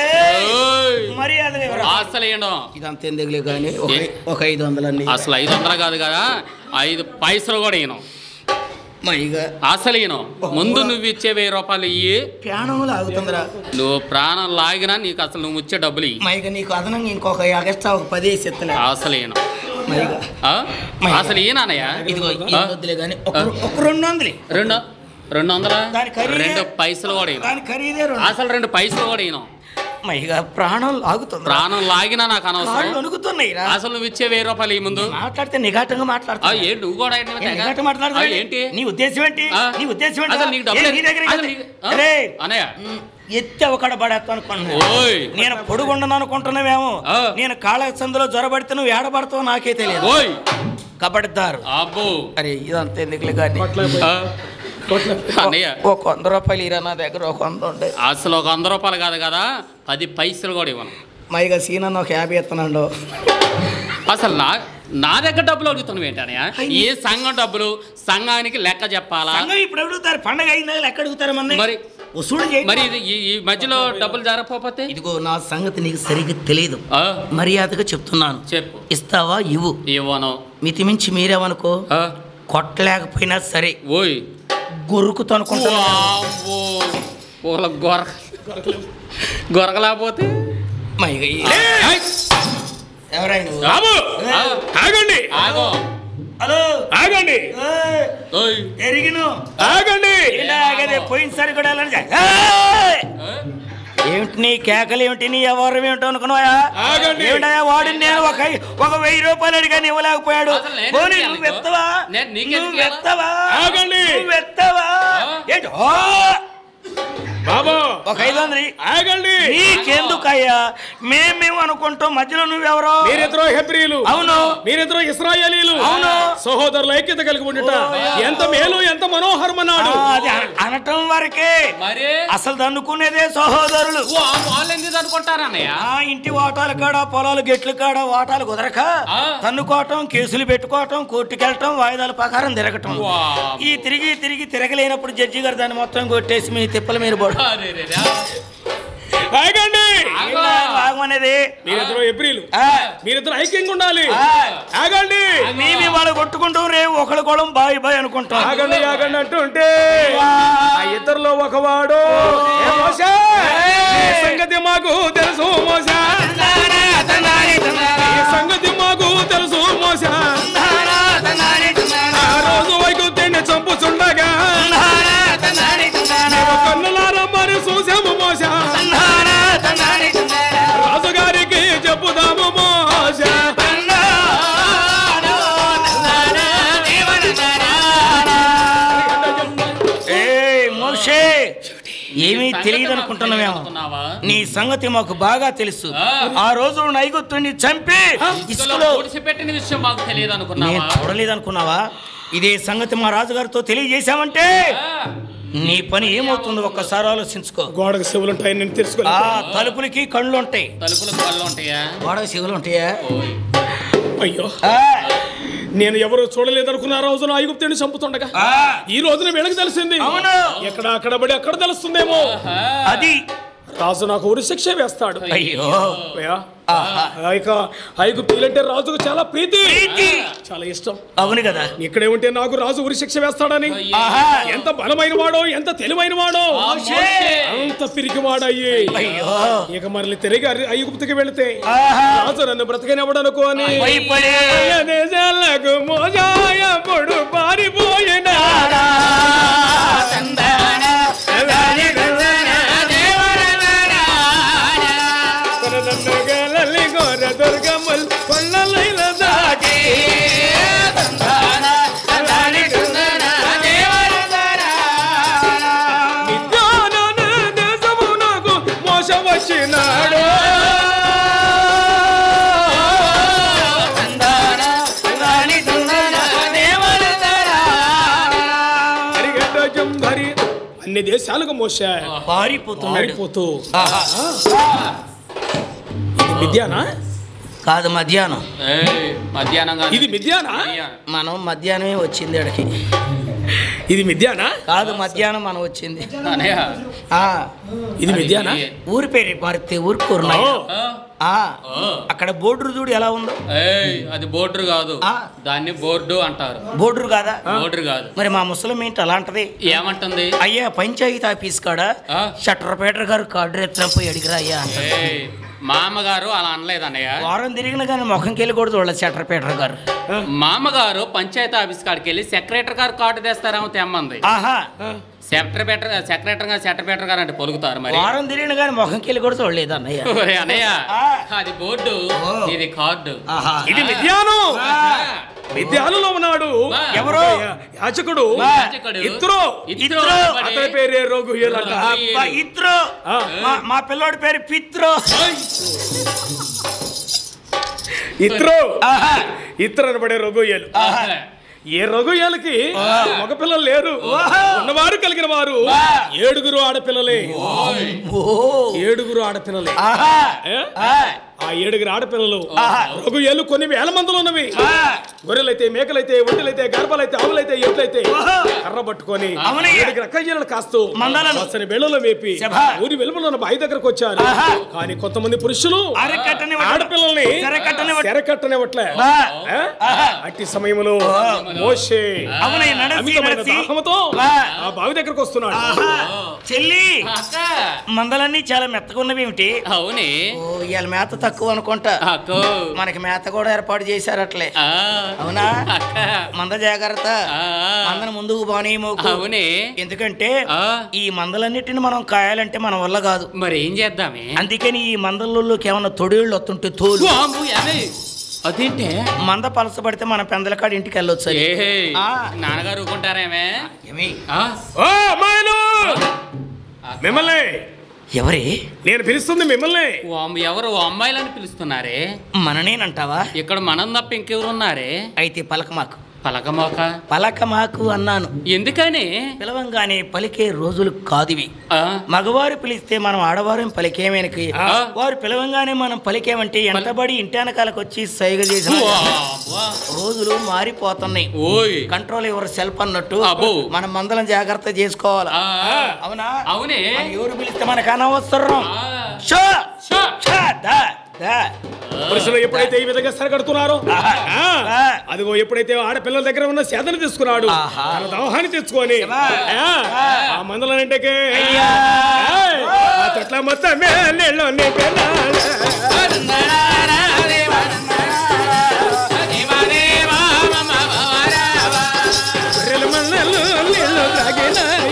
ఓయ్. మర్యాదగా ఇవ్వరా. అసలు ఏంటో ఇదంతా ఎందుకులే కానీ ఒక ఒక ఐదు వందలన్నీ అసలు ఐదు వందలు కాదు కదా ఐదు పైసలు కూడా ఈయన మైగా అసలు ఈయన ముందు నువ్వు ఇచ్చే వెయ్యి రూపాయలు ఇయ్యి ప్రాణం లాగుతుందిరా నువ్వు ప్రాణం లాగినా నీకు అసలు నువ్వు ఇచ్చే డబ్బులు ఇయ్యి మైగా నీకు అదనంగా ఇంకొక ఎక్స్ట్రా ఒక పది వేసి ఎత్తలే అసలు ఈయన మైగా ఆ? అసలు ఈయనయ్య ఇదిగో ఈ వద్దులే కానీ ఒక ఒక రెండు వందలు రెండు రెండు వందల దాని ఖరీదే- రెండు పైసలు కూడా ఈయన దాని ఖరీదే రెండు అసలు రెండు పైసలు కూడా ఈయన మైగా ప్రాణం లాగుతుంది ప్రాణం లాగినా నాకు కాళ్ళు అనవసరం వణుకుతున్నాయి రా అసలు నువ్వు ఇచ్చే వెయ్యి రూపాయలు ఈ ముందు మాట్లాడితే నిఘాటంగా ఆ, మాట్లాడతా ఏంటి నువ్వు కూడా ఏంటి తెగ? నిఘాట ఆ, మాట్లాడతా ఏంటి నీ ఉద్దేశం ఏంటి ఆ? నీ ఉద్దేశం ఏంటి అసలు నీకు డబ్బులు ఏ, నీ దగ్గర అసలు నీకు- ఆ? అరే అన్నయ్య ఎత్తి ఒకడ పడేస్తా అనుకున్నా ఓయ్ నేను పొడుగుండను అనుకుంటున్నావేమో ఆ. నేను కాళ్ళ సందులో జ్వరబడితే నువ్వు ఏడబడతావు నాకే తెలియదు ఓయ్ కబడ్దారు అబ్బో అరే ఇదంతా ఎందుకులే కానీ ఆ, అన్నయ్య ఒక వంద రూపాయలు ఇరా నా దగ్గర ఒక వంద ఉండే అసలు ఒక వంద రూపాయలు కాదు కదా పది పైసలు కూడా ఇవ్వను మైగా సీనన్న ఒక యాభై ఎత్తనండు అసలు నా నా దగ్గర డబ్బులు అడుగుతున్నావు ఏంటనయ్య ఏ సంఘం డబ్బులు సంఘానికి లెక్క చెప్పాలా సంఘం ఇప్పుడు అడుగుతారు పండగ అయినా ఎక్కడ అడుగుతారు మన మరి వసూలు చేయి మరి ఇది ఈ- ఈ మధ్యలో డబ్బులు జరగకపోతే ఇదిగో నా సంగతి నీకు సరిగ్గా తెలియదు ఆ, మర్యాదగా చెప్తున్నాను చెప్పు ఇస్తావా ఇవ్వు ఇవ్వను మితిమించి మీరేమనుకో ఆ, కొట్టలేకపోయినా సరే ఓయ్ గొరుకుతో అనుకుంటున్నా వామ్మో. పూల గొరక గొరకలేకపోతే మైగా ఈ- ఏయ్! ఎవరైనా బాబు ఆ, ఆగండి ఆగో హలో ఆగండి ఏయ్, ఓయ్ ఎరిగిను ఆగండి ఇలాగదే పోయినసారి కూడా వెళ్ళండి ఏయ్! ఆ, ఏమిటి నీ కేకలు ఏమిటి నీ ఎవరు ఏమిటో అనుకున్నావా ఆగండి. ఏమిటయా వాడిని నేను ఒక ఒక వెయ్యి రూపాయలు అడిగాను ఇవ్వలేకపోయాడు అసలు నేను పోనీ ఎందుకు నువ్వు ఎత్తవా నేను నీకెందుకు నువ్వు ఎత్తవా ఆగండి. నువ్వు ఎత్తవా ఆ? ఏంటి ఓ! బాబు ఒక ఐదు వందలు ఆగండి నీకెందుకయ్యా మేం మేము అనుకుంటాం మధ్యలో నువ్వెవరో మీరిద్దరూ హెబ్రీలు అవును మీరిద్దరూ ఇస్రాయేలీలు అవును. సహోదరుల ఐక్యత కలిగి ఉండుట ఎంత మేలు ఎంత మనోహరమన్నాడు ఆ, అది అన- అనటం వరకే మరి అసలు అనుకునేదే సహోదరులు ఓ, ఆ వాళ్ళు ఎందుకు అనుకుంటారన్నయ్య ఆ ఇంటి వాటాల కాడ పొలాలు గెట్లు కాడ వాటాలు కుదరక ఆ. తన్నుకోవటం కేసులు పెట్టుకోవటం కోర్టుకెళ్ళటం వాయిదాల ప్రకారం తిరగటం వా. ఈ తిరిగి తిరిగి తిరగలేనప్పుడు జడ్జి గారు దాన్ని మొత్తం కొట్టేసి మీ తిప్పల మీరు పడు అరే రే రే. ఆగండి ఆగో. బాగుమనేది మీరిద్దరూ హెబ్రీలు ఆ, మీరిద్దరు ఐక్యంగా ఉండాలి ఆ. ఆగండి మేమే వాళ్ళు కొట్టుకుంటూ రేపు ఒకళ్ళు కూడా బాయ్ బాయ్ అనుకుంటాం ఆగండి ఆగండి అంటుంటే ఆ ఇద్దరిలో ఒకవాడు "ఏ మోసే, ఈ సంగతి మాకు తెలుసు మోసా ఈ సంగతి మాకు తెలుసు మోసా ఆ రోజు వైకుంఠాన్ని చంపుచుండగా మేము కన్నులారా మరి చూసాము మోసా రాజుగారికి చెప్పుదాము మోసా ఏయ్, మోషే ఏమీ తెలియదు అనుకుంటున్నామేమో అనుకున్నావా? నీ సంగతి మాకు బాగా తెలుసు ఆ. ఆ రోజు నైగుత్తుని చంపి ఇసుకలో ఇసుకలో పొడిచిపెట్టిన విషయం మాకు తెలియదు నేను అనుకున్నావా చూడలేదు అనుకున్నావా ఇదే సంగతి మా రాజుగారితో తెలియజేశామంటే ఆ, నీ పని ఏమవుతుందో ఒక్కసారి ఆలోచించుకో గోడకు చెవులు ఉంటాయని నేను ఆ తెలుసుకోలేదు తలుపులకి కళ్ళు ఉంటాయి తలుపులు కళ్ళు ఉంటాయా గోడకు చెవులు ఉంటాయా ఓయ్. అయ్యో ఆ, నేను ఎవరు చూడలేదనుకున్న ఆ రోజున ఐగుప్తుని చంపుతుండగా ఆ, ఈ రోజున వీళ్ళకి తెలిసింది అవును. ఎక్కడ అక్కడ పడి అక్కడ తెలుస్తుందేమో ఆహా. అది రాజు నాకు ఉరి శిక్ష వేస్తాడు అయ్యో అయ్యా, ఆహా. ఆ ఇక ఐగుప్తులంటే రాజుకు చాలా ప్రీతి ప్రీతి. చాలా ఇష్టం అవును కదా ఇక్కడే ఉంటే నాకు రాజు ఉరి శిక్ష వేస్తాడని ఆహా ఎంత బలమైన వాడో ఎంత తెలివైన వాడో ఆ మోషే. అంత పిరికి వాడయ్యి అయ్యో ఇక మరలి తిరిగి అరి- ఐగుప్తుకి వెళితే ఆహా రాజు నన్ను బ్రతకనివ్వడనుకో అని భయపడే దేశాలకు మోజాయ పొడు పారిపోయినా కొనదన్నగలలి గోర దుర్గముల్ కొల్లలైల దాటి విద్యానన దేశము నాకు మోసం వచ్చినాడు అరిగడ్డ జంభరి అన్ని దేశాలకు మోసా పారిపోతున్నాడు మారిపోతూ ఆహా. ఇది మిథ్యానా కాదు మధ్యాహ్నం ఏయ్, మధ్యాహ్నం కాదు. ఇది మిథ్యానా మధ్యాహ్నం. మనం మధ్యాహ్నమే వచ్చింది అడికి ఇది మిథ్యానా కాదు మధ్యాహ్నం మనం వచ్చింది అనయ్య ఆ ఇది మిథ్యానా అది- ఊరి పేరు మారితే ఊరుకోరు నాయన. ఆ, ఆ ఆ. అక్కడ బోర్డు చూడు ఎలా ఉందో ఏయ్ అది బోర్డర్ కాదు ఆ. దాన్ని బోర్డు అంటారు బోర్డు కాదా బోర్డర్ కాదు మరి మా ముసలం ఏంటి అలాంటది ఏమంటుంది అయ్యా పంచాయతీ ఆఫీస్ కాడ ఆ. షట్రపేటర్ గారు కార్డు ఎత్తున పోయి అడిగిరా అయ్యా అంట ఏయ్ మామగారు అలా అనలేదు అన్నయ్య వారం తిరిగిన కానీ ముఖంకి వెళ్ళి కూడా చూడలేదు షట్రపేటర్ గారు మామగారు పంచాయతీ ఆఫీస్ కాడికి వెళ్ళి సెక్రటరీ గారు కార్డు తెస్తారేమో తెమ్మంది ఆహా సెక్రటరీ సెక్రటరీ గారు సెక్రటరీ గారు అంటే పలుకుతారు మరి వారం తిరిగిన కానీ ముఖంకి వెళ్ళి కూడా చూడలేదు అన్నయ్య ఒరే అన్నయ్య ఆ. అది బోర్డు ఓ. ఇది కార్డు ఆహా ఇది మిథ్యాను మిథ్యానులో ఉన్నాడు వా. ఎవరు? యాచకుడు వా. యాజకుడు. ఇత్రో ఇత్రో ఇత్రో. అనబడే- అతని పేరే రోగుయ్యలంట అబ్బా, ఇత్రో ఆ. మా- మా పిల్లోడి పేరు పిత్రో ఇత్రో ఆహా ఇత్ర అనబడే రఘుయ్యలు ఆహా. ఏ రఘుయ్యలకి మగపిల్లలు లేరు ఉన్నవారు కలిగిన వారు ఏడుగురు ఆడపిల్లలే ఓ ఏడుగురు ఆడపిల్లలే ఆహా ఏ? ఆ. ఆ ఏడుగురు ఆడపిల్లలు ఆహా. రఘుయ్యలు కొన్ని వేల మందులు ఉన్నవి ఆ. గొర్రెలైతే మేకలైతే ఒంటెలైతే గర్భాలైతే ఆవులైతే ఎట్లయితే ఓహో. కర్ర పట్టుకొని అవునయ్య. ఏడుగురు అక్కయ్యలను కాస్తూ మందలను. పచ్చని బెళ్ళలో మేపి శభా. ఊరి వెలుపల ఉన్న బావి దగ్గరకు వచ్చారు ఆహా. కానీ కొంతమంది పురుషులు అరకట్టని ఆడపిల్లల్ని చెరకట్టని వడ్డ- చెరకట్టనివ్వట్లే ఆ. ఏ? అట్టి సమయంలో మోషే అవునయ్య నడసి అమితమైన నడసి దాహంతో ఆ. ఆ బావి దగ్గరకు వస్తున్నాడు ఆహా. చెల్లి అక్క మందలన్నీ చాలా మెత్తగా ఉన్నవి ఏమిటి అవునే ఓ ఇవాళ మేత తక్కువ అనుకుంటా అక్కో మనకి మేత కూడా ఏర్పాటు చేశారు అట్లే ఆ. అవునా అక్క మంద జాగ్రత్త ఆ. మందను ముందుకు బానేమోకు అవునే ఎందుకంటే ఆ. ఈ మందలన్నిటిని మనం కాయాలంటే మన వల్ల కాదు మరి ఏం చేద్దామే అందుకని ఈ మందలలోకి ఏమన్నా తొడిళ్ళు వస్తుంటే తోలు వాము, యాభై. అదేంటే మంద పలసపడితే మన పెందలకాడ ఇంటికి వెళ్ళొచ్చు అని. ఏ ఆ. నాన్నగారు ఊరుకుంటారేమే ఏమి? ఆ? ఓ అమ్మాయిలు మిమ్మల్ని ఎవరి నేను పిలుస్తుంది మిమ్మల్ని వాము, ఎవరు ఓ అమ్మాయిలని పిలుస్తున్నారే మననేనంటావా ఇక్కడ మనం తప్ప ఇంకెవరు ఉన్నారే అయితే పలక మాకు పలకమోక పలక మాకు అన్నాను ఎందుకని పిలవంగానే పలికే రోజులు కాదివి ఆ? మగవారు పిలిస్తే మనం ఆడవారం పలికేమేనకి ఆ. వారు పిలవంగానే మనం పలికేమంటే ఎంతబడి ఇంటానకాలకు వచ్చి సైగ చేసిన వా, వా. రోజులు మారిపోతున్నాయి ఓయ్ కంట్రోల్ ఎవరు సెల్ఫ్ అన్నట్టు అబ్బో. మనం మందలం జాగ్రత్త చేసుకోవాలి ఆ, అవునా అవునే మనం ఎవరు పిలిస్తే మనకు అనవసరం ఆ. షో! షో! షా! దా! దా! పురుషులు ఎప్పుడైతే ఈ విధంగా సరగడుతున్నారో ఆహా. ఆ, ఆ. అదిగో ఎప్పుడైతే ఆడపిల్లల దగ్గర ఉన్న సేదను తీసుకున్నాడు ఆహా. తన దోహాన్ని తెచ్చుకొని శభా. ఆ, ఆ మందలన్నింటికి అయ్యా. ఏయ్, ఆ చెట్ల మొత్తమే నీళ్ళలోని పిల్లలు. గొర్రెల మందలు నీళ్ళు తాగినాయి.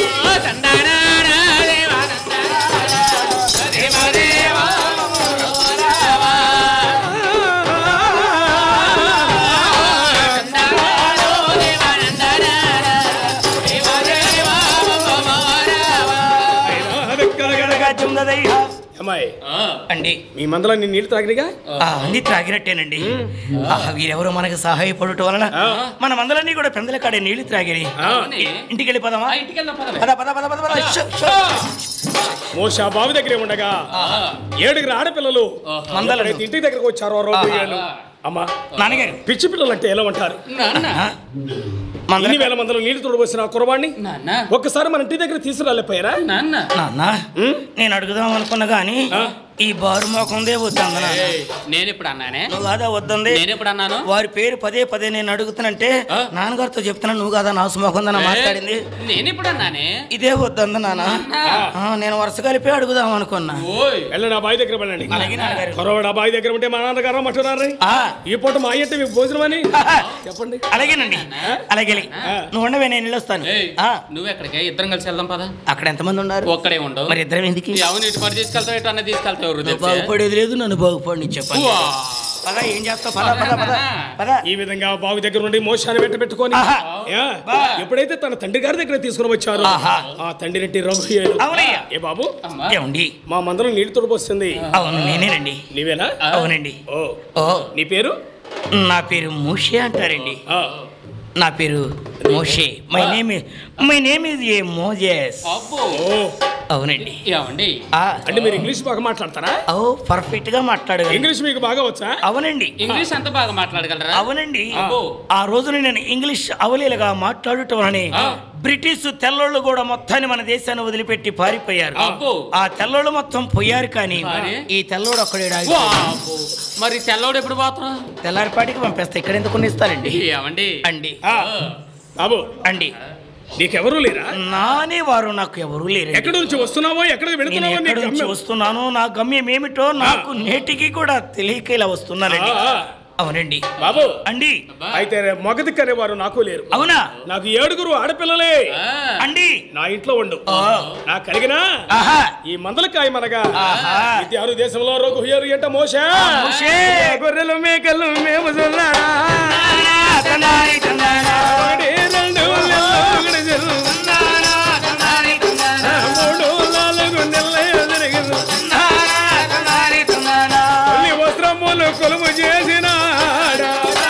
గడగడగా చుందదయ్యా. అమ్మాయి ఆ, అండి మీ మందలని నీళ్ళు తాగినగా ఆ, అన్ని త్రాగినట్టేనండి ఆ, వీరెవరో మనకు సహాయపడటం వలన మన మందలన్నీ కూడా పెందల కాడే నీళ్లు త్రాగిరి అవునే. ఇంటికి వెళ్ళిపోదామా ఆ, ఇంటికి వెళ్దాం పదవే. పద పద పద పద పద షో, షో. మోష బావి దగ్గరే ఉండగా ఆహా. ఏడుగురు ఆడపిల్లలు ఆహా. మందలను ఎప్పుడైతే ఇంటి దగ్గరకు వచ్చారో రోగుయ్యాలు ఆహా. అమ్మా నాన్నగారు పిచ్చి పిల్లలు అంటే ఎలా ఉంటారు నాన్న ఆ? మందల ఇన్ని వేల మందిలో నీళ్లు తోడబోసిన ఆ కురవాణ్ణి నాన్న ఒక్కసారి మన ఇంటి దగ్గర తీసుకురాలేపోయారా నాన్న నాన్న నేను అడుగుదాం అనుకున్నా గాని ఈ బారు మోకందే వద్దంద నాన్న. ఏయ్, నేను ఇప్పుడు అన్నానే నువ్వు కాదా వద్దంది నేను ఇప్పుడు అన్నాను వారి పేరు పదే పదే నేను అడుగుతానంటే ఆ? నాన్నగారితో చెప్తున్నా నువ్వు కాదా నాసు మోకందని మాట్లాడింది నేను ఇప్పుడు అన్నానే ఇదే వద్దంద నాన్న ఆ, నేను వరుస కలిపి అడుగుదాం అనుకున్నా ఓయ్ వెళ్ళండి ఆ బావి దగ్గర వెళ్ళండి అలాగే నాన్నగారు కురవాడు ఆ బావి దగ్గర ఉంటే మా నాన్నగారు అంటున్నారు ఆ, ఈ పూట మా అయ్యంటే మీకు భోజనం అని చెప్పండి అలాగేనండి అలాగే అలాగే. నువ్వు ఉండవే నేను వెళ్ళొస్తాను ఏయ్, ఆ, నువ్వు ఎక్కడికి ఇద్దరం కలిసి వెళ్దాం పద అక్కడ ఎంతమంది ఉన్నారు ఒక్కడే ఉండవు మరి ఇద్దరం ఎందుకు అవును ఇటు పడి తీసుకెళ్తావు ఇటు అన్న తీసుకెళ్తావు ఎవరు నువ్వు తెలుసా? బాగుపడేది లేదు నన్ను బాగుపడి చెప్పండి ఉవ్వా. పద ఏం చేస్తావు పద పద పద పద ఈ విధంగా బావి దగ్గర నుండి మోసాన్ని వెంట పెట్టుకొని ఆహా. యా, ఎప్పుడైతే తన తండ్రి గారి దగ్గర తీసుకుని వచ్చారో ఆహా. ఆ తండ్రి రెడ్డి రఘుయ్యాడు అవునయ్యా ఏ బాబు అమ్మా ఏమండి మా మందరం నీళ్లు తోడబోస్తుంది అవును నేనేనండి నీవేనా అవునండి ఓ ఓ నీ పేరు నా పేరు మూషే అంటారండి ఆ, నా పేరు Moshe my name my name is a Moses అబ్బో ఓ అవునండి ఏమండి ఆ, అంటే మీరు ఇంగ్లీష్ బాగా మాట్లాడతారా ఓ పర్ఫెక్ట్ గా మాట్లాడగలను ఇంగ్లీష్ మీకు బాగా వచ్చా అవునండి ఇంగ్లీష్ అంత బాగా మాట్లాడగలరా అవునండి అబ్బో. ఆ రోజున నేను ఇంగ్లీష్ అవలీలగా మాట్లాడటం వలనే ఆ. బ్రిటిష్ తెల్లోళ్ళు కూడా మొత్తాన్ని మన దేశాన్ని వదిలిపెట్టి పారిపోయారు అబ్బో. ఆ తెల్లోళ్ళు మొత్తం పోయారు కానీ మరి? ఈ తెల్లోడు ఒక్కడే వా, అబ్బో. మరి తెల్లవాడు ఎప్పుడు పోతారా తెల్లారిపాటికి పంపిస్తా ఇక్కడ ఎందుకు ఇస్తారండి ఏమండి అండి ఆ, బాబు అండి నీకెవరూ లేరా నానే వారు నాకు ఎవరు లేరు ఎక్కడి నుంచి వస్తున్నావో ఎక్కడికి నేను వెళుతున్నావో ఎక్కడి నీకు నుంచి గమ్యం. వస్తున్నాను నా గమ్యం ఏమిటో నాకు నేటికి కూడా తెలియక ఇలా వస్తున్నానండి ఆ, ఆ. అవునండి బాబు అండి అయితే మగదిక్ అనేవారు నాకు లేరు అవునా నాకు ఏడుగురు ఆడపిల్లలే ఆ, అండి నా ఇంట్లో ఉండు ఓ. నా కలిగిన ఆహా ఈ మందలకాయ మనగా ఆహా. విద్యారు దేశంలో రోగు హుయరు ఎంట మోసా మోషే. గొర్రెలు మేకలు మేము జొల్లారా. తందారి, తందారా. ఒకటి, రెండు, నెలలు, ఒకటి జల్లు. తందారా, తందారి, తందారా. మూడు నాలుగు నెలల జరిగింది తందారా, తందారి, తందారా. తల్లి వస్త్రములు కొలుము చేసినాడా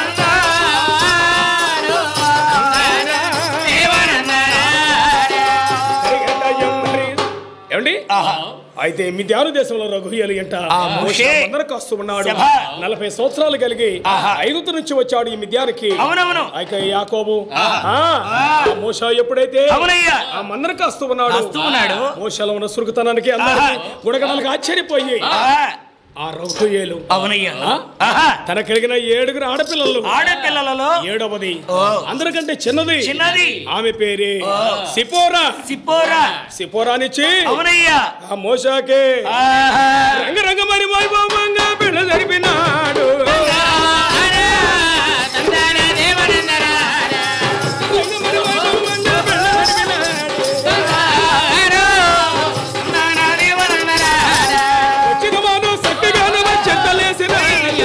తందారు, తందారా. దేవనందనారా. అరిగంట ఎమ్మరి. ఏమండి ఆహా. అయితే మిద్యాను దేశంలో రఘుయ్యలు ఎంట ఆ మోషే. అందరూ కాస్తూ ఉన్నాడు శభా. నలభై సంవత్సరాలు కలిగి ఆహా. ఐగుప్తు నుంచి వచ్చాడు ఈ మిద్యానికి అవునవును అయితే యాకోబు ఆ, ఆ మోష ఎప్పుడైతే అవునయ్యా ఆ మందర కాస్తూ ఉన్నాడు కాస్తూ ఉన్నాడు. మోషలో ఉన్న సురుకుతనానికి అందరికి గుణగణాలకు ఆశ్చర్యపోయి ఆ, ఆ రఘుయేలు అవునయ్యా ఆహా. తన కలిగిన ఏడుగురు ఆడపిల్లలు ఆడపిల్లలలో ఏడవది ఓ. అందరికంటే చిన్నది చిన్నది ఆమె పేరే సిపోరా సిప్పోరా సిపోరానిచ్చి అవునయ్యా ఆ మోషాకే ఆహా. రంగరంగ మరి వైభవంగా పెళ్ళ జరిపినాడు రంగ మరి వైభవంగా పెళ్ళ జరిపినాడు. వచ్చిన వాడు చక్కగాను చెత్తలేసిన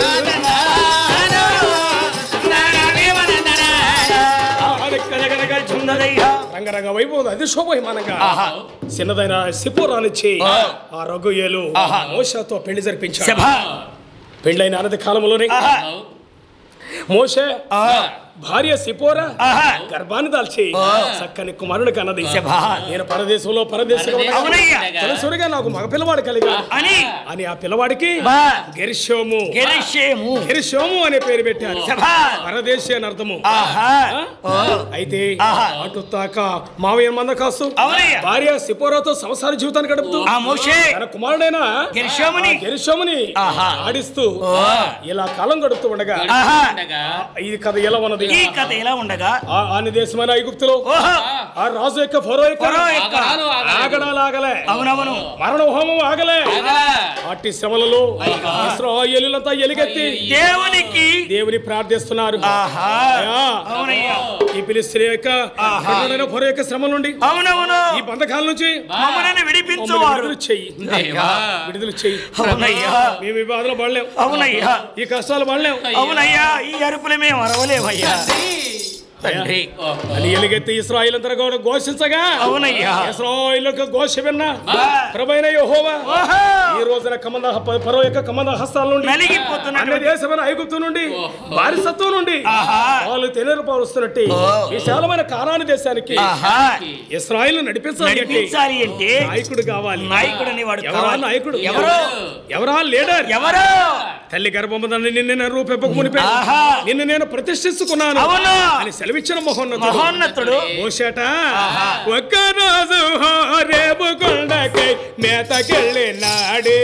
ఉన్నదయ్యా రంగరంగ వైభవం అది శోభయమానంగా ఆహా. చిన్నదైన సిపోరానిచ్చి ఆ రఘుయేలు ఆహా. మోషతో పెళ్లి జరిపించాడు సభ పెళ్ళైన అనది కాలంలోనే ఆహా. మోషే ఆ. భార్య సిపోరా ఆహా. గర్భాన్ని దాల్చి చక్కని కుమారుడు కన్నది శభా. నేను పరదేశంలో పరదేశం అవునయ్యా. తెలుసుగా నాకు మగ పిల్లవాడు కలిగాడు అని అని ఆ పిల్లవాడికి బా గెరిషోము గెలిషేము గెరిషోము అనే పేరు పెట్టారు సభా పరదేశి అని అర్థము ఆహా ఓ. అయితే ఆహా. అటు తాక మావయ్య మంద కాస్తూ అవునయ్యా. భార్య సిపోరాతో సంసార జీవితాన్ని గడుపుతూ ఆ మోషే తన కుమారుడైన గెరిషోముని గెరిషోముని ఆహా. ఆడిస్తూ ఇలా కాలం గడుపుతూ ఉండగా ఆహా. ఈ కథ ఎలా ఉన్నది ఈ కథ ఎలా ఉండగా ఆ ఆని దేశమైన ఐగుప్తులో ఓహో ఆ రాజు యొక్క ఫరో యొక్క ఫరో యొక్క ఆగడాలు ఆగలేదు. ఆగడాలు ఆగలే అవునవును మరణ హోమం ఆగలే ఆగలా. అట్టి శ్రమలలో ఇస్రాయేలులంతా ఎలుగెత్తి దేవునికి దేవుని ప్రార్థిస్తున్నారు ఆహా అయ్యా, అవునయ్యా ఈ పిలిస్తే యొక్క కఠినమైన ఫరో యొక్క శ్రమ నుండి అవునవును ఈ బంధకాల నుంచి మమ్మల్ని మమ్మల్ని విడిపించువారు విడుదల చెయ్యి దేవా. విడుదల చెయ్యి అవునయ్యా మేము ఈ బాధలు పడలేం అవునయ్యా ఈ కష్టాలు పడలేం అవునయ్యా ఈ అరుపులు మేము అరవలేమయ్యా తండ్రి అని ఎలుగెత్తి ఇస్రాయిల్ అంతా కూడా ఘోషించగా అవునయ్యా ఇస్రాయిల్ యొక్క ఘోష విన్న ప్రభైన యెహోవా ఓహో ఈ రోజున కమంద పరో యొక్క కమంద హస్తాల నుండి నలిగిపోతున్నటువంటి అన్ని దేశమైన ఐగుప్తు నుండి బారిసత్వం నుండి ఆహా. వాళ్ళు తెనరు పారుస్తున్నట్టు విశాలమైన కారాని దేశానికి ఆహా ఇస్రాయిల్ నడిపించాలి అంటే నడిపించాలి అంటే నాయకుడు కావాలి నాయకుడు అనేవాడు ఎవరా కావాలి. నాయకుడు ఎవరు ఎవరా లీడర్ ఎవరు తల్లి గర్భముదని నిన్ను నేను రూపెప్పక మునిపే ఆహా. నిన్ను నేను ప్రతిష్ఠించుకున్నాను అవును. అని సెలవిచ్చిన మహోన్నతుడు మహోన్నతుడు మోషట ఒక్క రోజు రేపు కొండకై మేతకెళ్ళి నాడే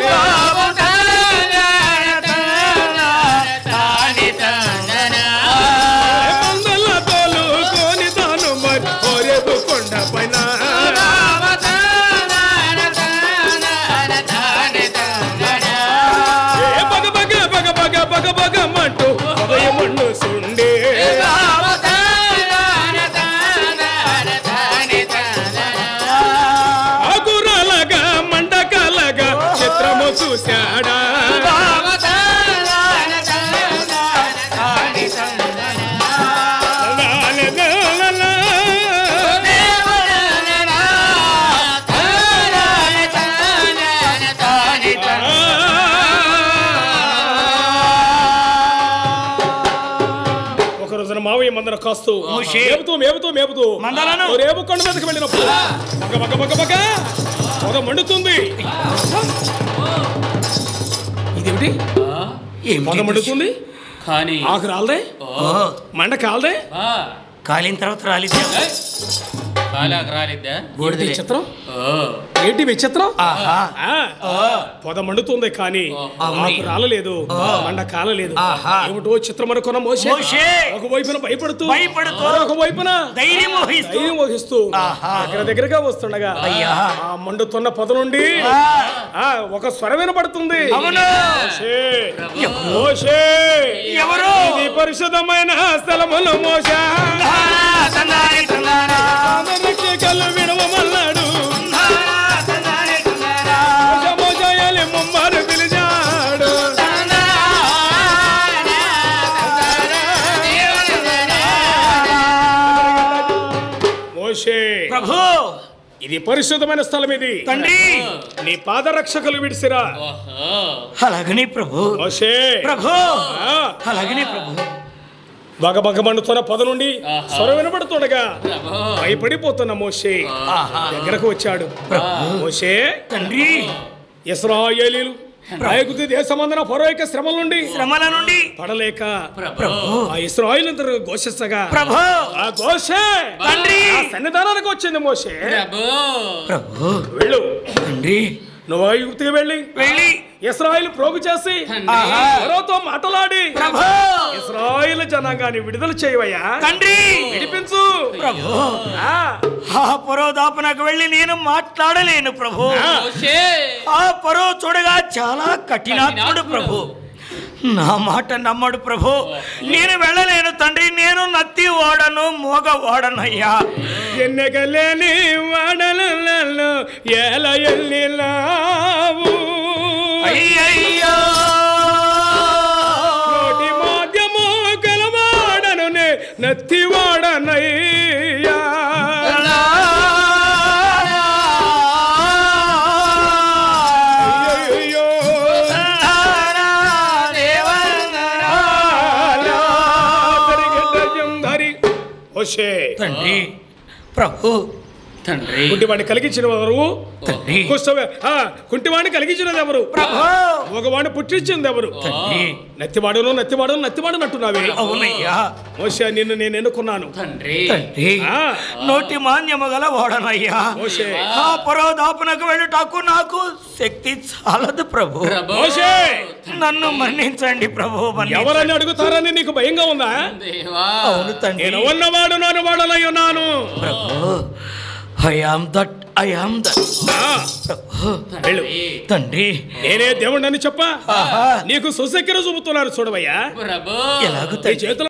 మందల తోలు కోని తాను మరి ఓ రేపు కొండ పైన ఏ బగ బగ బగ బగ బగ బగ మంటూ ఉదయమండు సుండే ఆకురాలగా మండకాలగా చిత్రము చూశాడా ఒక రోజున మావయ్య మందన కాస్తూ మోషే. మేపుతూ మేపుతూ మేపుతూ మందలను. ఓ రేపు కొండ మీదకి వెళ్ళినప్పుడు బగ బగ బగ బగ పొగ మండుతుంది ఇదేమిటి ఏమిటి పొగ మండుతుంది కానీ ఆకు రాలదే ఓ, మండ కాలదే ఆ, కాలిన తర్వాత రాలిద్దాం ఏయ్, కాలాకు రాలిద్దా ఏంటి బూడిదలే. విచిత్రం ఓ, ఏంటి విచిత్రం ఆహా ఆ, పొద మండుతుంది కానీ అవును. ఆకు రాలలేదు మండ కాలలేదు ఆహా. ఏమిటో చిత్రం అనుకున్న మోసే మోషే. ఒక వైపున భయపడుతూ భయపడుతూ. ఒక వైపున ధైర్యం వహిస్తూ ధైర్యం వహిస్తూ ఆహా. దగ్గర దగ్గరగా వస్తుండగా అయ్యా. ఆ మండుతున్న పొద నుండి ఆ, ఆ ఒక స్వరం వినపడుతుంది అవును. మోషే, మోషే, ఎవరు? ఇది పరిశుద్ధమైన స్థలములు మోసా తందాని తందానా, అందరికి కళ్ళు విడవమన్నాడు తందానా, తందాని తందానా, మోస మోసయాలి ముమ్మారు పిలిచాడు తందానా, మోషే ప్రభు ఇది పరిశుద్ధమైన స్థలం ఇది తండ్రి నీ పాదరక్షకులు విడిసిరా ఓహో అలాగనే ప్రభు మోషే ప్రభు ఆ, అలాగనే ప్రభు బగ బగ మండుతున్న పొద నుండి ఆహా. స్వరం వినపడుతుండగా ప్రభు భయపడిపోతున్న మోషే ఆహా దగ్గరకు వచ్చాడు మోషే తండ్రి ఇస్రాయేలీలు ఐగుప్తు దేశమందున ఫరోయిక శ్రమల నుండి శ్రమల నుండి పడలేక ప్రభు ఆ ఇస్రాయేలు ఘోషిస్తగా ప్రభు ఆ ఘోషే తండ్రి ఆ సన్నిధానానికి వచ్చింది మోషే ప్రభు ప్రభు వెళ్ళు తండ్రి నువ్వు ఐగుప్తుకి వెళ్ళి వెళ్ళి ఇస్రాయిల్ ప్రోగు చేసి తండ్రి ఫరోతో మాటలాడి ప్రభు ఇస్రాయిల్ జనాంగాన్ని విడుదల చేయవయ్యా తండ్రి విడిపించు ప్రభు ఆ, ఆ పరోదాపనకు వెళ్ళి నేను మాట్లాడలేను ప్రభు మోషే ఆ పరో చూడగా చాలా కఠినాత్ముడు ప్రభు నా మాట నమ్మడు ప్రభు నేను వెళ్ళలేను తండ్రి నేను నత్తి ఓడను మోగ ఓడనయ్యా ఎన్నెగలేని వాడలలో ఎలా ఎల్లిలావు అయ్యయ్యో నోటి మాధ్యము కలవాడను నే నత్తివాడనయ్యా అయ్యయ్యో. ఆలా తరిగెడ్డయం ధరి. ఓషే తండ్రి ప్రభు తండ్రి కుంటివాడిని కలిగించిన ఎవరు తండ్రి కుష్ఠవే ఆ, కుంటివాడిని కలిగించినది ఎవరు ప్రభు మగవాడిని పుట్టించింది ఎవరు తండ్రి నత్తివాడును నత్తివాడు నత్తివాడు నట్టున్నావే అవునయ్యా మోషే నిన్ను నేను ఎన్నుకున్నాను తండ్రి తండ్రి ఆ, నోటి మాన్యము గల ఓడనయ్యా మోషే ఆ పరోదాపనకు వెళ్ళుటకు నాకు శక్తి చాలదు ప్రభు ప్రభు మోషే నన్ను మన్నించండి ప్రభు మన్నించండి. ఎవరని అడుగుతారని నీకు భయంగా ఉందా దేవా అవును తండ్రి నేను ఉన్నవాడు నాను వాడనై ఉన్నాను ప్రభు I am that I am that ఆ, ప్రభు వెళ్ళు తండ్రి నేనే దేవుడని చెప్ప ఆహా నీకు సుశక్తిని చూపుతున్నాను చూడవయ్యా ప్రభు ఎలాగో నీ తండ్రి చేతులు